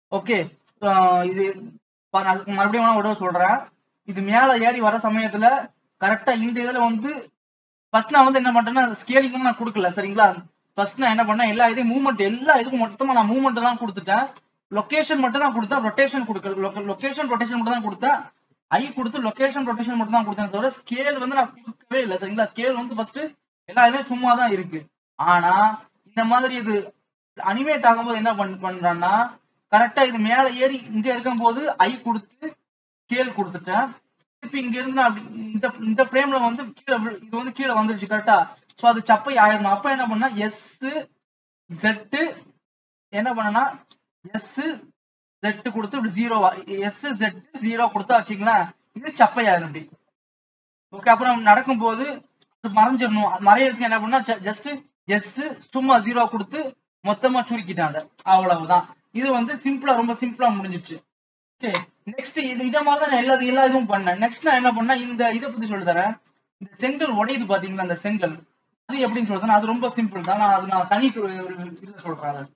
S1: ஓகே இது பா- நான் மறுபடியும் வேணா ஒரு தடவை சொல்றேன் இது மேல ஏறி வர சமயத்துல கரெக்டா இந்த இதுல வந்து ஃபர்ஸ்ட் நான் வந்து என்ன பண்றேன்னா ஸ்கேலிங் நான் கொடுக்கல சரிங்களா ஃபர்ஸ்ட் நான் என்ன பண்ணேன் எல்லா இதையும் மூவ்மெண்ட் எல்லா இதுக்கும் மொத்தமா நான் மூவ்மெண்ட் தான் கொடுத்துட்டேன் லொகேஷன் மட்டும் தான் கொடுத்தேன் ரொட்டேஷன் கொடுக்கல லொகேஷன் ரொட்டேஷன் மட்டும் தான் கொடுத்தேன் ஐ கொடுத்து லொகேஷன் ரொட்டேஷன் மட்டும் தான் கொடுத்தேன் தவிர ஸ்கேல் வந்து நான் கொடுக்கவே இல்லை சரிங்களா ஸ்கேல் வந்து ஃபர்ஸ்ட் எல்லா இதுலயும் சும்மா தான் இருக்கு ஆனா இந்த மாதிரி இது அனிமேட் ஆகும்போது என்ன பண் பண்றான்னா கரெக்டா இது மேல ஏறி இங்க இருக்கும்போது ஐ கொடுத்து ஸ்கேல் கொடுத்துட்டேன் திருப்பி இங்க இருந்து நான் அப்படி இந்த இந்த ஃப்ரேம்ல வந்து கீழே விழு- இது வந்து கீழே வந்துருச்சு கரெக்டா சோ அது சப்பை ஆயிரணும் அப்ப என்ன பண்ணா எஸ் ஜெட் என்ன பண்ணனா எஸ் ஜெட் கொடுத்து இப்படி ஜீரோவா எஸ் ஜெட் ஜீரோ கொடுத்தா வச்சுங்களேன் இது சப்பை ஆயிரும் இப்படி ஓகே அப்புறம் நடக்கும்போது அது மறைஞ்சிடணும் மறையறதுக்கு என்ன பண்ணா ஜஸ்ட் எஸ் சும்மா ஜீரோ கொடுத்து மொத்தமா சுருக்கிட்டாங்க அவ்வளவுதான் இது வந்து சிம்பிளா ரொம்ப சிம்பிளா முடிஞ்சிச்சு ஓகே நெக்ஸ்ட் இது இத மாதிரி தான் நான் எல்லா எல்லா இதுவும் பண்ணேன் நெக்ஸ்ட் நான் என்ன பண்ணேன் இந்த இதை பத்தி சொல்லி தரேன் இந்த செங்கல் உடையுது பாத்தீங்களா அந்த செங்கல் அது எப்படின்னு சொல்றேன் அது ரொம்ப சிம்பிள் தான் நான் அது நான் தனி ஒரு இதுல சொல்றேன் அதை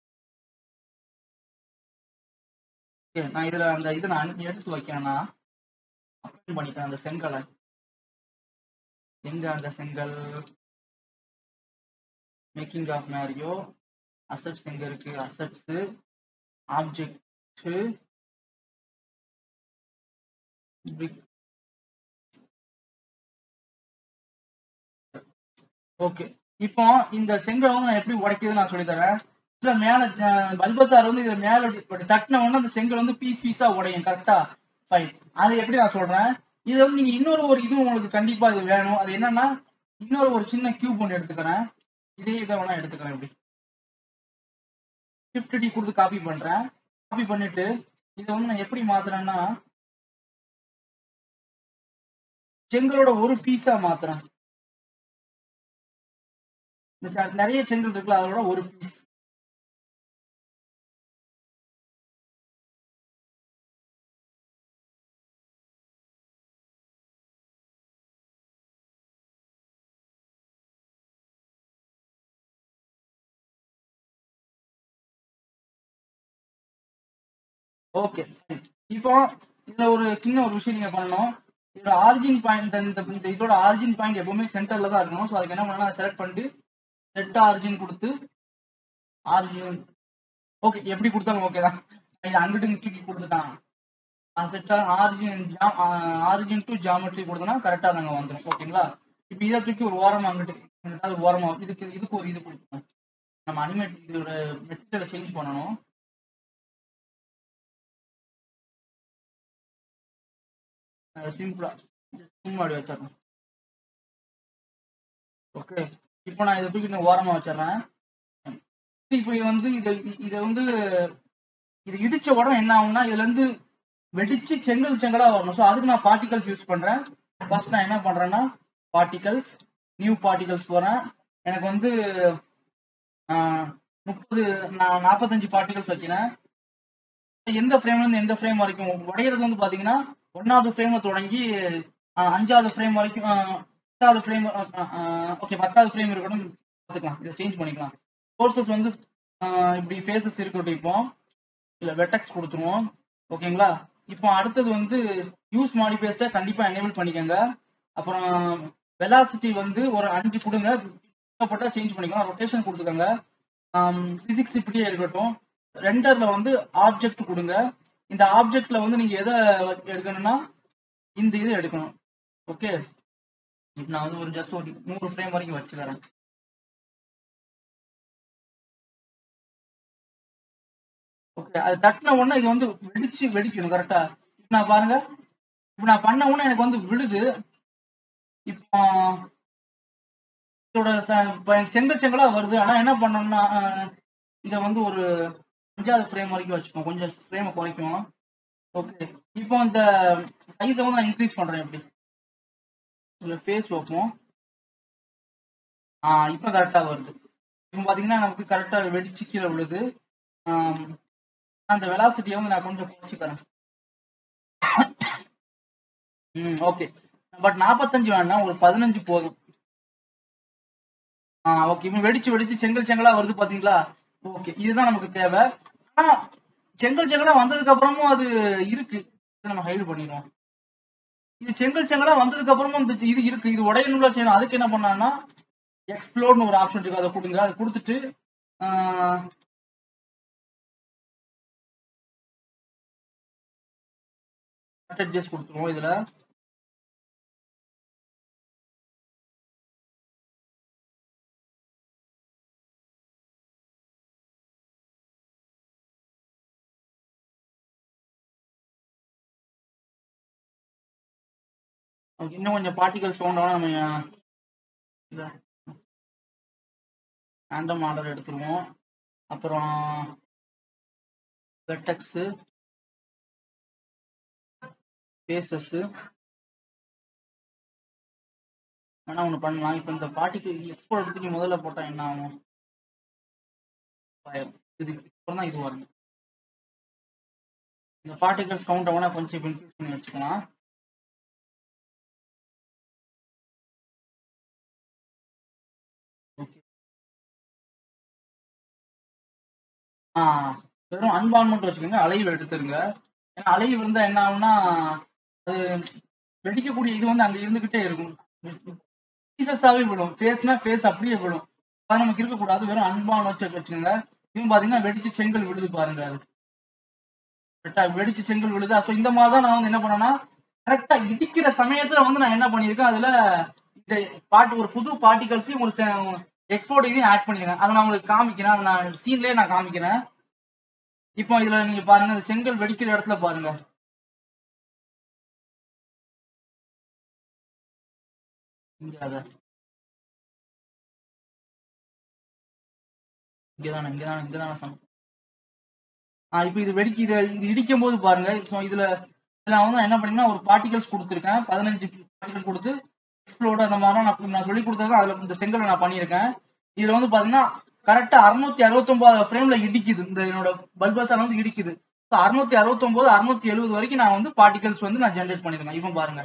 S1: ஓகே நான் இதுல அந்த இதை நான் எடுத்து வைக்கிறேன்னா அப்ளை பண்ணிக்கிறேன் அந்த செங்கலை எங்க அந்த செங்கல் மேக்கிங் ஆஃப் மேரியோ அசட்ஸ் எங்க இருக்கு அசட்ஸ் ஆப்ஜெக்ட் ஓகே இப்போ இந்த செங்கல் வந்து நான் எப்படி உடைக்கிறது நான் சொல்லி தரேன் இதுல மேல பல்பசார் வந்து இதுல மேல இப்படி- இப்படி தட்டின உடனே அந்த செங்கல் வந்து பீஸ் பீஸா உடையும் கரெக்டா ஃபைன் அது எப்படி நான் சொல்றேன் இது வந்து நீங்க இன்னொரு ஒரு இது உங்களுக்கு கண்டிப்பா இது வேணும் அது என்னன்னா இன்னொரு ஒரு சின்ன கியூப் ஒன்று எடுத்துக்கிறேன் இதே இதை வேணா எடுத்துக்கிறேன் இப்படி ஷிஃப்ட் டி கொடுத்து காப்பி பண்றேன் காப்பி பண்ணிட்டு இதை வந்து நான் எப்படி மாத்துறேன்னா செங்கலோட ஒரு பீஸா மாத்துறேன் இந்த நிறைய செங்கல் இருக்குல்ல அதோட ஒரு பீஸ் ஓகே இப்போ இதுல ஒரு சின்ன ஒரு விஷயம் நீங்க பண்ணணும் இதோட ஆரிஜின் பாயிண்ட் இந்த இந்த இதோட ஆரிஜின் பாயிண்ட் எப்பவுமே சென்டர்ல தான் இருக்கணும் ஸோ அதுக்கு என்ன பண்ணலாம் செலக்ட் பண்ணிட்டு செட் ஆரிஜின் கொடுத்து ஆரிஜின் ஓகே எப்படி கொடுத்தாலும் ஓகே தான் இது அங்கிட்டு தூக்கி கொடுத்துட்டான் set origin origin to geometry கொடுத்தனா கரெக்டா நாங்க வந்துடும் ஓகேங்களா இப்போ இதை தூக்கி ஒரு ஓரமா அங்கிட்டு அது ஓரமா இதுக்கு இதுக்கு ஒரு இது கொடுக்கணும் நம்ம அனிமேட் இதோட மெட்டீரியலை சேஞ்ச் பண்ணணும் சிம்பிளா சும்மா அப்படி வச்சிடணும் ஓகே இப்போ நான் இதை தூக்கி நான் ஓரமா வச்சிடுறேன் இப்போ இது வந்து இதை இதை வந்து இது இடிச்ச உடனே என்ன ஆகும்னா இதுல இருந்து வெடிச்சு செங்கல் செங்கலா வரணும் ஸோ அதுக்கு நான் பார்ட்டிகல்ஸ் யூஸ் பண்றேன் ஃபர்ஸ்ட் நான் என்ன பண்றேன்னா பார்ட்டிகல்ஸ் நியூ பார்ட்டிகல்ஸ் போறேன் எனக்கு வந்து முப்பது நான் நாற்பத்தஞ்சு பார்ட்டிகல்ஸ் வைக்கிறேன் எந்த ஃப்ரேம்ல இருந்து எந்த ஃப்ரேம் வரைக்கும் உடையிறது வந்து பாத்தீங்கன்னா ஒன்னாவது ஃப்ரேம்ல தொடங்கி ஆஹ் அஞ்சாவது ஃப்ரேம் வரைக்கும் ஆஹ் பத்தாவது ஃப்ரேம் ஓகே பத்தாவது ஃப்ரேம் இருக்கட்டும் பார்த்துக்கலாம் இதை சேஞ்ச் பண்ணிக்கலாம் கோர்சஸ் வந்து ஆஹ் இப்படி ஃபேஸஸ் இருக்கட்டும் இப்போ இல்ல வெட்டக்ஸ் கொடுத்துருவோம் ஓகேங்களா இப்போ அடுத்தது வந்து யூஸ் மாடிஃபைஸ்ட கண்டிப்பா எனேபிள் பண்ணிக்கோங்க அப்புறம் வெலாசிட்டி வந்து ஒரு அஞ்சு கொடுங்க தேவைப்பட்டா சேஞ்ச் பண்ணிக்கலாம் ரொட்டேஷன் கொடுத்துக்கோங்க பிசிக்ஸ் இப்படியே இருக்கட்டும் ரெண்டர்ல வந்து ஆப்ஜெக்ட் கொடுங்க இந்த ஆப்ஜெக்ட்ல வந்து நீங்க எதை எடுக்கணும்னா இந்த இது எடுக்கணும் ஓகே இப்போ நான் வந்து ஒரு ஜஸ்ட் ஒரு நூறு ஃப்ரேம் வரைக்கும் வச்சுக்கிறேன் ஓகே அது தட்டின உடனே இது வந்து வெடிச்சு வெடிக்கணும் கரெக்டா இப்போ நான் பாருங்க இப்போ நான் பண்ண உடனே எனக்கு வந்து விழுது இப்போ இதோட ச- இப்போ எனக்கு செங்கல் செங்கலா வருது ஆனா என்ன பண்ணணும்னா அஹ், இதை வந்து ஒரு அஞ்சாவது ஃப்ரேம் வரைக்கும் வச்சுக்கோம் கொஞ்சம் ஃப்ரேமை குறைக்கும் ஓகே இப்போ இந்த சைஸை வந்து நான் இன்க்ரீஸ் பண்றேன் எப்படி இதுல ஃபேஸ் வைப்போம் ஆ இப்போ கரெக்டா வருது இப்போ பாத்தீங்கன்னா நமக்கு கரெக்டா வெடிச்சு கீழே விழுது ஆம், அந்த வெலாசிட்டியை வந்து நான் கொஞ்சம் குறைச்சிக்கிறேன் ம் ஓகே பட் நாற்பத்தஞ்சு வேண்டாம் ஒரு பதினஞ்சு போதும் ஆ ஓகே இப்போ வெடிச்சு வெடிச்சு செங்கல் செங்கலா வருது பாத்தீங்களா ஓகே இதுதான் நமக்கு தேவை ஆனா செங்கல் செங்கலா வந்ததுக்கு அப்புறமும் அது இருக்கு இதை நம்ம ஹைட் பண்ணிடுவோம் இது செங்கல் செங்கலா வந்ததுக்கு அப்புறமும் இந்த இது இருக்கு இது உடையணும்ல செய்யணும் அதுக்கு என்ன பண்ணான்னா எக்ஸ்ப்ளோர்னு ஒரு ஆப்ஷன் இருக்கு அதை கொடுங்க அதை கொடுத்துட்டு அட்ஜஸ்ட் கொடுத்துருவோம் இதுல Okay, இன்னும் கொஞ்சம் பார்ட்டிகல் சவுண்ட் நம்ம இந்த ரேண்டம் ஆர்டர் எடுத்துருவோம் அப்புறம் வெட்டக்ஸு பேசஸ் வேணா ஒன்று பண்ணலாம் இப்போ இந்த பாட்டிக்கு எக்ஸ்போர்ட் எடுத்து முதல்ல போட்டா என்ன ஆகும் பயம். இது அப்புறம் தான் இது வரும் இந்த பார்ட்டிகல்ஸ் கவுண்ட் வேணா கொஞ்சம் இன்க்ரீஸ் பண்ணி வச்சுக்கலாம் ஓகே ஆ வெறும் அன்பான் மட்டும் வச்சுக்கோங்க அலைவு எடுத்துருங்க ஏன்னா அலைவு இருந்தா என்ன ஆகும்னா அது வெடிக்கக்கூடிய இது வந்து அங்க இருந்துகிட்டே இருக்கும் பீசஸாவே விடும் ஃபேஸ்னா ஃபேஸ் அப்படியே விடும் அது நமக்கு இருக்கக்கூடாது வெறும் அன்பான் வச்சு வச்சுக்கோங்க இவன் பாத்தீங்கன்னா வெடிச்சு செங்கல் விடுது பாருங்க அது கரெக்டா வெடிச்சு செங்கல் விழுதா ஸோ இந்த மாதிரி தான் நான் வந்து என்ன பண்ணேன்னா கரெக்டா இடிக்கிற சமயத்துல வந்து நான் என்ன பண்ணியிருக்கேன் அதுல இந்த பாட்டு ஒரு புது பார்ட்டிகல்ஸையும் ஒரு எக்ஸ்போர்ட் இதையும் ஆட் பண்ணிருக்கேன் அதை நான் உங்களுக்கு காமிக்கிறேன் அதை நான் சீன்லயே நான் காமிக்கிறேன் இப்போ இதுல நீங்க பாருங்க இந்த செங்கல் வெடிக்கிற இடத்துல பாருங்க இங்க அத இங்கதானே இங்கதானே இங்கதானே சம் ஆ இப்போ இது வெடிக்கு இது இது இடிக்கும் போது பாருங்க ஸோ இதுல இதுல வந்து நான் என்ன பண்ணீங்கன்னா ஒரு பார்ட்டிகல்ஸ் கொடுத்துருக்கேன் பதினஞ்சு பார்ட்டிகல்ஸ் கொடுத்து எக்ஸ்ப்ளோர்ட் அந்த மாதிரிலாம் நான் நான் சொல்லி கொடுத்தது அதுல இந்த செங்கலை நான் பண்ணியிருக்கேன் இதுல வந்து பாத்தீங்கன்னா கரெக்டா அறுநூத்தி அறுபத்தொன்பது ஃப்ரேம்ல இடிக்குது இந்த என்னோட பல்பஸால வந்து இடிக்குது ஸோ அறுநூத்தி அறுபத்தொன்பது அறுநூத்தி எழுபது வரைக்கும் நான் வந்து பார்ட்டிகல்ஸ் வந்து நான் ஜென்ரேட் பண்ணிருக்கேன் இப்போ பாருங்க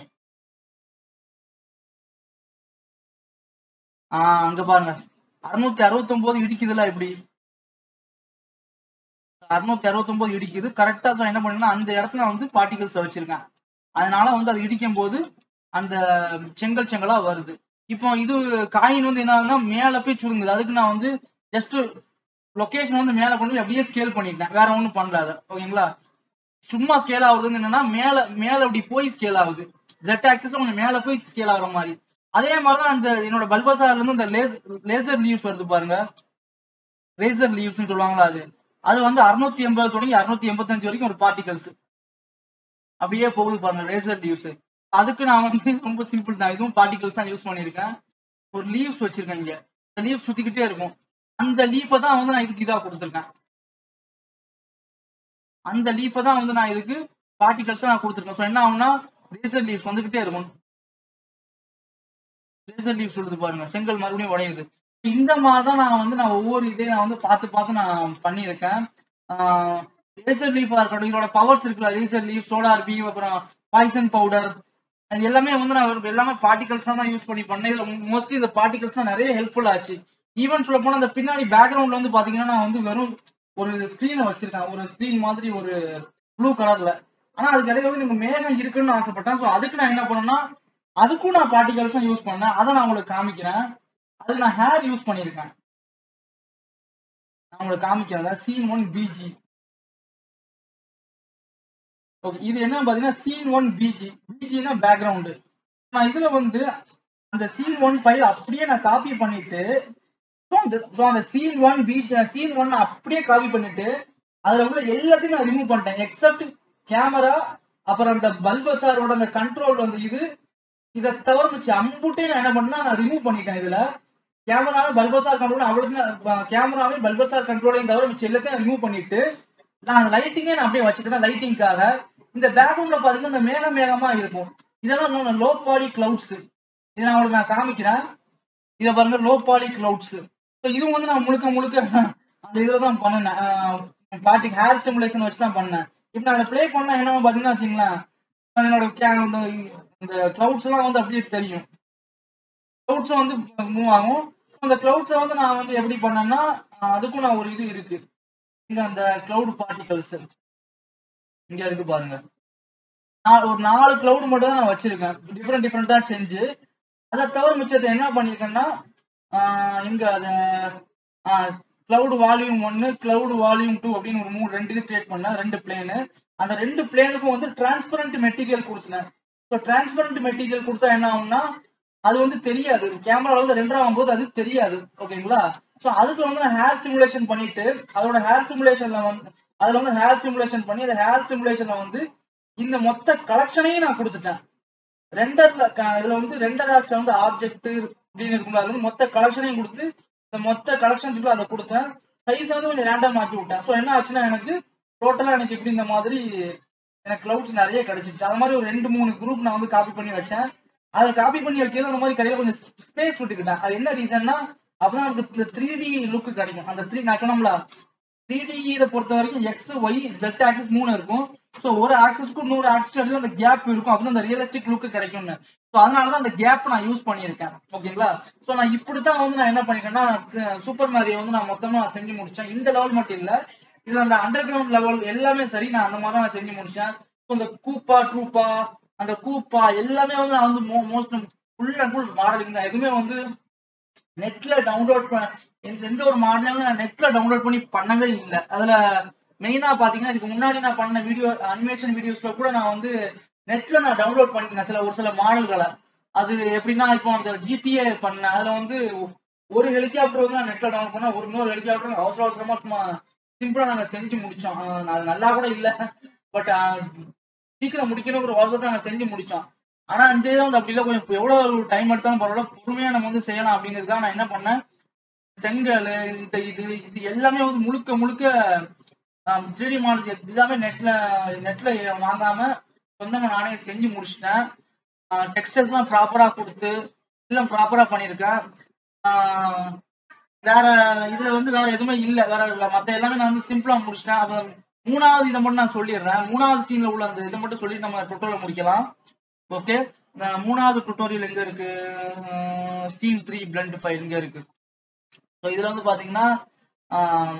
S1: ஆஹ் அங்க பாருங்க அறுநூத்தி அறுபத்தொன்பது இடிக்குதுல இப்படி அறுநூத்தி அறுபத்தொன்பது இடிக்குது கரெக்டா நான் என்ன பண்ணேன்னா அந்த இடத்துல நான் வந்து பார்ட்டிகல்ஸ் வச்சிருக்கேன் அதனால வந்து அது இடிக்கும் போது அந்த செங்கல் செங்கலா வருது இப்போ இது காயின் வந்து என்ன ஆகுதுன்னா மேல போய் சுருங்குது அதுக்கு நான் வந்து ஜஸ்ட் லொகேஷன் வந்து மேல கொண்டு போய் அப்படியே ஸ்கேல் பண்ணிட்டேன் வேற ஒண்ணும் பண்ணல அதை ஓகேங்களா சும்மா ஸ்கேல் ஆகுறது வந்து என்னன்னா மேல மேல அப்படி போய் ஸ்கேல் ஆகுது ஜெட் ஆக்சஸ் கொஞ்சம் மேல போய் ஸ்கேல் ஆகுற மாதிரி அதே மாதிரிதான் அந்த என்னோட பல்பசார்ல இருந்து இந்த லேசர் லீவ்ஸ் வருது பாருங்க லேசர் லீவ்ஸ் சொல்லுவாங்களா அது அது வந்து அறுநூத்தி எண்பது தொடங்கி அறுநூத்தி எண்பத்தஞ்சு வரைக்கும் ஒரு பார்ட்டிகல்ஸ் அப்படியே போகுது பாருங்க லேசர் லீவ்ஸ் அதுக்கு நான் வந்து ரொம்ப சிம்பிள் தான் இதுவும் பார்ட்டிகல்ஸ் தான் யூஸ் பண்ணியிருக்கேன் ஒரு லீவ்ஸ் வச்சிருக்கேன் இங்க அந்த லீவ் சுத்திக்கிட்டே இருக்கும் அந்த லீஃபை தான் வந்து நான் இதுக்கு இதா கொடுத்துருக்கேன் அந்த லீஃபை தான் வந்து நான் இதுக்கு பார்ட்டிகல்ஸ் நான் கொடுத்துருக்கேன் ஸோ என்ன ஆகும்னா லேசர் லீவ்ஸ் வந்துகிட்டே இருக்கும் லேசர் லீவ் சொல்லுது பாருங்க செங்கல் மறுபடியும் உடையுது இந்த மாதிரி தான் நான் வந்து நான் ஒவ்வொரு இதையும் நான் வந்து பார்த்து பார்த்து நான் பண்ணியிருக்கேன் லேசர் லீஃபா இருக்கட்டும் இதோட பவர்ஸ் இருக்குல்ல லேசர் லீஃப் சோலார் பீம் அப்புறம் பாய்சன் பவுடர் அது எல்லாமே வந்து நான் எல்லாமே பார்ட்டிகல்ஸ் தான் யூஸ் பண்ணி பண்ணேன் இதுல மோஸ்ட்லி இந்த பார்ட்டிகல்ஸ் தான் நிறைய ஹெல்ப்ஃபுல் ஆச்சு ஈவன் சொல்ல போனா அந்த பின்னாடி பேக்ரவுண்ட்ல வந்து பாத்தீங்கன்னா நான் வந்து வெறும் ஒரு ஸ்கிரீனை வச்சிருக்கேன் ஒரு ஸ்கிரீன் மாதிரி ஒரு ப்ளூ கலர்ல ஆனா அதுக்கு இடையில வந்து எனக்கு மேகம் இருக்குன்னு ஆசைப்பட்டேன் ஸோ அதுக்கு நான் என்ன பண்ணேன்னா அதுக்கும் நான் பார்ட்டிகல்ஸ் தான் யூஸ் பண்ணேன் அதை நான் உங்களுக்கு காமிக்கிறேன் அதுக்கு நான் ஹேர் யூஸ் பண்ணியிருக்கேன் நான் உங்களுக்கு காமிக்கிறேன் சீன் ஒன் பிஜி ஓகே இது என்ன பாத்தீங்கன்னா சீன் ஒன் பிஜி பிஜினா பேக்ரவுண்டு நான் இதுல வந்து அந்த சீன் ஒன் ஃபைல் அப்படியே நான் காப்பி பண்ணிட்டு ஸோ அந்த scene one BG scene one அப்படியே காப்பி பண்ணிட்டு அதுல உள்ள எல்லாத்தையும் நான் ரிமூவ் பண்ணிட்டேன் எக்ஸப்ட் கேமரா அப்புறம் அந்த பல்பசாரோட அந்த கண்ட்ரோல் வந்து இது இதை தவிர மிச்ச அம்புட்டே நான் என்ன பண்ணா நான் ரிமூவ் பண்ணிட்டேன் இதுல கேமராவே பல்பசார் கண்ட்ரோல் அவ்வளவு கேமராவே பல்பசார் கண்ட்ரோலையும் தவிர மிச்ச எல்லாத்தையும் ரிமூவ் பண்ணிட்டு நான் லைட்டிங்கே நான் அப்படியே வச்சுக்கிட்டேன் லைட்டிங்காக இந்த பேக்ரவுண்ட்ல பாத்தீங்கன்னா இந்த மேக மேகமா இருக்கும் இதெல்லாம் லோ பாலி கிளவுட்ஸ் இதை நான் உங்களுக்கு நான் காமிக்கிறேன் இதை பாருங்க லோ பாலி கிளவுட்ஸ் இதுவும் வந்து நான் முழுக்க முழுக்க அந்த இதுல தான் பண்ணினேன் பாட்டி ஹேர் சிமுலேஷன் வச்சு தான் பண்ணேன் இப்போ நான் அதை ப்ளே பண்ணா என்ன பாத்தீங்கன்னா வச்சுங்களேன் என்னோட இந்த இந்த கிளவுட்ஸ் எல்லாம் வந்து அப்படியே தெரியும் கிளவுட்ஸும் வந்து மூவ் ஆகும் அந்த கிளவுட்ஸை வந்து நான் வந்து எப்படி பண்ணேன்னா அதுக்கும் நான் ஒரு இது இருக்கு இங்க அந்த கிளவுட் பார்ட்டிகல்ஸ் இங்க இருக்கு பாருங்க நான் ஒரு நாலு கிளவுட் மட்டும் தான் நான் வச்சிருக்கேன் டிஃப்ரெண்ட் டிஃப்ரெண்டா செஞ்சு அதை தவிர மிச்சத்தை என்ன பண்ணிருக்கேன்னா ஆஹ் இங்க அத கிளவுட் வால்யூம் ஒன்னு கிளவுட் வால்யூம் டூ அப்படின்னு ஒரு மூணு ரெண்டு இது கிரியேட் பண்ணேன் ரெண்டு பிளேனு அந்த ரெண்டு பிளேனுக்கும் வந்து டிரான்ஸ்பரண்ட் மெட்டீரியல் கொடுத்தேன் ஸோ டிரான்ஸ்பரண்ட் மெட்டீரியல் கொடுத்தா என்ன ஆகும்னா அது வந்து தெரியாது கேமரால வந்து ரெண்டர் ஆகும்போது அது தெரியாது ஓகேங்களா ஸோ அதுக்கு வந்து நான் ஹேர் சிமுலேஷன் பண்ணிட்டு அதோட ஹேர் சிமுலேஷன்ல வந்து அதுல வந்து ஹேர் சிமுலேஷன் பண்ணி அந்த ஹேர் சிமுலேஷன்ல வந்து இந்த மொத்த கலெக்ஷனையும் நான் கொடுத்துட்டேன் ரெண்டர்ல இதுல வந்து ரெண்டர் ஆஸ்ல வந்து ஆப்ஜெக்ட் அப்படின்னு இருக்கும்ல அது வந்து மொத்த கலெக்ஷனையும் கொடுத்து இந்த மொத்த கலெக்ஷன் அதை கொடுத்தேன் சைஸ் வந்து கொஞ்சம் ரேண்டம் ஆக்கி விட்டேன் ஸோ என்ன ஆச்சுன்னா எனக்கு டோட்டலா எனக்கு இப்படி இந்த மாதிரி எனக்கு கிளவுட்ஸ் நிறைய கிடைச்சிருச்சு அது மாதிரி ஒரு ரெண்டு மூணு குரூப் நான் வந்து காப்பி பண்ணி வச்சேன் அதை காப்பி பண்ணி வைக்கிறது அந்த மாதிரி கடையில கொஞ்சம் ஸ்பேஸ் விட்டுக்கிட்டேன் அது என்ன ரீசன்னா அப்பதான் நமக்கு இந்த த்ரீ டி லுக் கிடைக்கும் அந்த த்ரீ நான் சொன்னோம்ல த்ரீ டி இதை பொறுத்த வரைக்கும் எக்ஸ் ஒய் ஜெட் ஆக்சஸ் மூணு இருக்கும் ஸோ ஒரு ஆக்சஸ்க்கும் நூறு ஆக்சஸ் இடையில அந்த கேப் இருக்கும் அப்பதான் அந்த ரியலிஸ்டிக் லுக் கிடைக்கும்னு ஸோ அதனாலதான் அந்த கேப் நான் யூஸ் பண்ணியிருக்கேன் ஓகேங்களா ஸோ நான் இப்படித்தான் வந்து நான் என்ன பண்ணிருக்கேன்னா சூப்பர் மேரியை வந்து நான் மொத்தமா செஞ்சு முடிச்சேன் இந்த லெவல் மட்டும் இல்ல இதுல அந்த அண்டர் கிரவுண்ட் லெவல் எல்லாமே சரி நான் அந்த மாதிரி நான் செஞ்சு முடிச்சேன் ஸோ இந்த கூப்பா ட்ரூப்பா அந்த கூப்பா எல்லாமே வந்து நான் வந்து most full and full modelling தான் எதுவுமே வந்து நெட்ல டவுன்லோட் பண்ண எந்த எந்த ஒரு மாடலும் நான் நெட்ல டவுன்லோட் பண்ணி பண்ணவே இல்லை அதுல மெயினா பாத்தீங்கன்னா இதுக்கு முன்னாடி நான் பண்ண வீடியோ அனிமேஷன் வீடியோஸ்ல கூட நான் வந்து நெட்ல நான் டவுன்லோட் பண்ணிருக்கேன் சில ஒரு சில மாடல்களை அது எப்படின்னா இப்போ அந்த ஜிடிஏ பண்ணேன் அதுல வந்து ஒரு ஹெலிகாப்டர் வந்து நான் நெட்ல டவுன்லோட் பண்ணா ஒரு இன்னொரு ஹெலிகாப்டர் அவசர அவசரமா சும்மா சிம்பிளா நாங்க செஞ்சு முடிச்சோம் ஆஹ் அது நல்லா கூட இல்ல பட் சீக்கிரம் முடிக்கணுங்கிற அவசரத்தை நாங்க செஞ்சு முடிச்சோம் ஆனா இந்த இதை வந்து அப்படி இல்லை கொஞ்சம் எவ்வளவு டைம் எடுத்தாலும் பரவாயில்ல பொறுமையா நம்ம வந்து செய்யலாம் அப்படிங்கிறதுக்காக நான் என்ன பண்ணேன் செங்கல் இந்த இது இது எல்லாமே வந்து முழுக்க முழுக்க த்ரீ டி மாடல்ஸ் எல்லாமே நெட்ல நெட்ல வாங்காம சொந்தமா நானே செஞ்சு முடிச்சிட்டேன் டெக்ஸ்டர்ஸ்லாம் ப்ராப்பரா கொடுத்து எல்லாம் ப்ராப்பரா பண்ணியிருக்கேன் ஆஹ் வேற இதுல வந்து வேற எதுவுமே இல்ல வேற இல்ல மத்த எல்லாமே நான் வந்து சிம்பிளா முடிச்சிட்டேன் அப்புறம் மூணாவது இதை மட்டும் நான் சொல்லிடுறேன் மூணாவது சீன்ல உள்ள அந்த இதை மட்டும் சொல்லி நம்ம டுட்டோரியல் முடிக்கலாம் ஓகே மூணாவது டுட்டோரியல் எங்க இருக்கு சீன் த்ரீ பிளண்ட் ஃபைல் இங்க இருக்கு ஸோ இதுல வந்து பாத்தீங்கன்னா ஆஹ்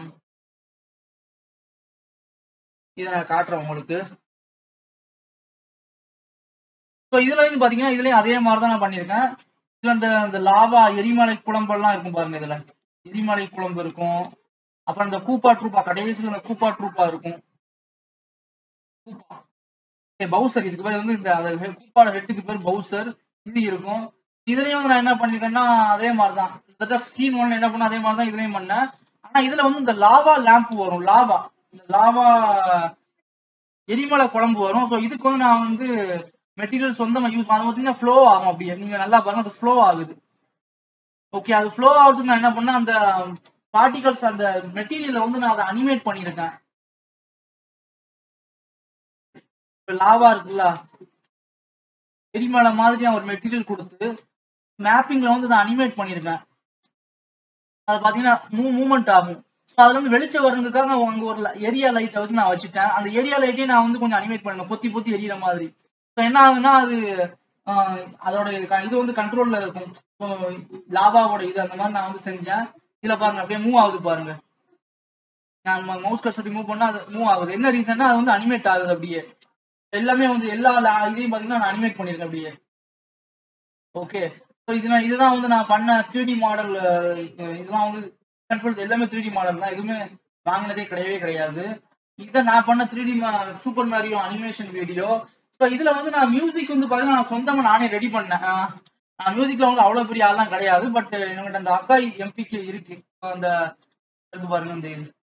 S1: இதை நான் காட்டுறேன் உங்களுக்கு ஸோ இதுல வந்து பாத்தீங்கன்னா இதுலயும் அதே மாதிரி தான் நான் பண்ணியிருக்கேன் இதுல அந்த அந்த லாவா எரிமலை குழம்பெல்லாம் இருக்கும் பாருங்க இதுல எரிமலை குழம்பு இருக்கும் அப்புறம் இந்த கூப்பா ட்ரூப்பா கடைசியில் இந்த கூப்பா ட்ரூப்பா இருக்கும் கூப்பா பவுசர் இதுக்கு பேர் வந்து இந்த அந்த கூப்பாட ஹெட்டுக்கு பேர் பவுசர் இது இருக்கும் இதுலயும் வந்து நான் என்ன பண்ணிருக்கேன்னா அதே மாதிரிதான் இந்த சீன் ஒன்ல என்ன பண்ண அதே மாதிரி தான் இதுலயும் பண்ணேன் ஆனா இதுல வந்து இந்த லாவா லேம்ப் வரும் லாவா இந்த லாவா எரிமலை குழம்பு வரும் ஸோ இதுக்கு வந்து நான் வந்து மெட்டீரியல் சொந்தமா யூஸ் அதை பார்த்தீங்கன்னா ஃப்ளோ ஆகும் அப்படியே நீங்க நல்லா பாருங்க அது ஃப்ளோ ஆகுது ஓகே அது ஃப்ளோ ஆகுறதுக்கு நான் என்ன பண்ணேன் அந்த பார்ட்டிகல்ஸ் அந்த மெட்டீரியலை வந்து நான் அதை அனிமேட் பண்ணியிருக்கேன் இப்போ லாவா இருக்குல்ல எரிமலை மாதிரி நான் ஒரு மெட்டீரியல் கொடுத்து மேப்பிங்ல வந்து அதை அனிமேட் பண்ணியிருக்கேன் அது பார்த்தீங்கன்னா மூ மூமெண்ட் ஆகும் ஸோ அதுல வந்து வெளிச்சம் வர்றதுக்காக அங்க ஒரு ஏரியா லைட்டை வந்து நான் வச்சுட்டேன் அந்த ஏரியா லைட்டையும் நான் வந்து கொஞ்சம் அனிமேட் பண்ணுவேன் பொத்தி பொத்தி எரியிற மாதிரி ஸோ என்ன ஆகுதுன்னா அது ஆஹ் அதோட க- இது வந்து கண்ட்ரோல்ல இருக்கும் ஸோ லாவாவோட இது அந்த மாதிரி நான் வந்து செஞ்சேன் இதுல பாருங்க அப்படியே மூவ் ஆகுது பாருங்க நான் மவுஸ் கர்சர் ரிமூவ் பண்ணா அது மூவ் ஆகுது என்ன ரீசன்னா அது வந்து அனிமேட் ஆகுது அப்படியே எல்லாமே வந்து எல்லா la- இதையும் பாத்தீங்கன்னா நான் அனிமேட் பண்ணிருக்கேன் அப்படியே ஓகே ஸோ இது இதுதான் வந்து நான் பண்ண த்ரீ டி மாடல் இதெல்லாம் வந்து கண்ட்ரோல் எல்லாமே த்ரீ டி மாடல் தான் எதுவுமே வாங்கினதே கிடையவே கிடையாது இதை நான் பண்ண three D super Mario animation video so இதுல வந்து நான் மியூசிக் வந்து பாத்தீங்கன்னா நான் சொந்தமா நானே ரெடி பண்ணேன் ஆஹ் நான் மியூசிக்ல வந்து அவ்வளவு பெரிய ஆள்லாம் கிடையாது பட் என்கிட்ட அந்த அக்காய் எம்பிக்கு இருக்கு அந்த இருக்கு பாருங்க இந்த இது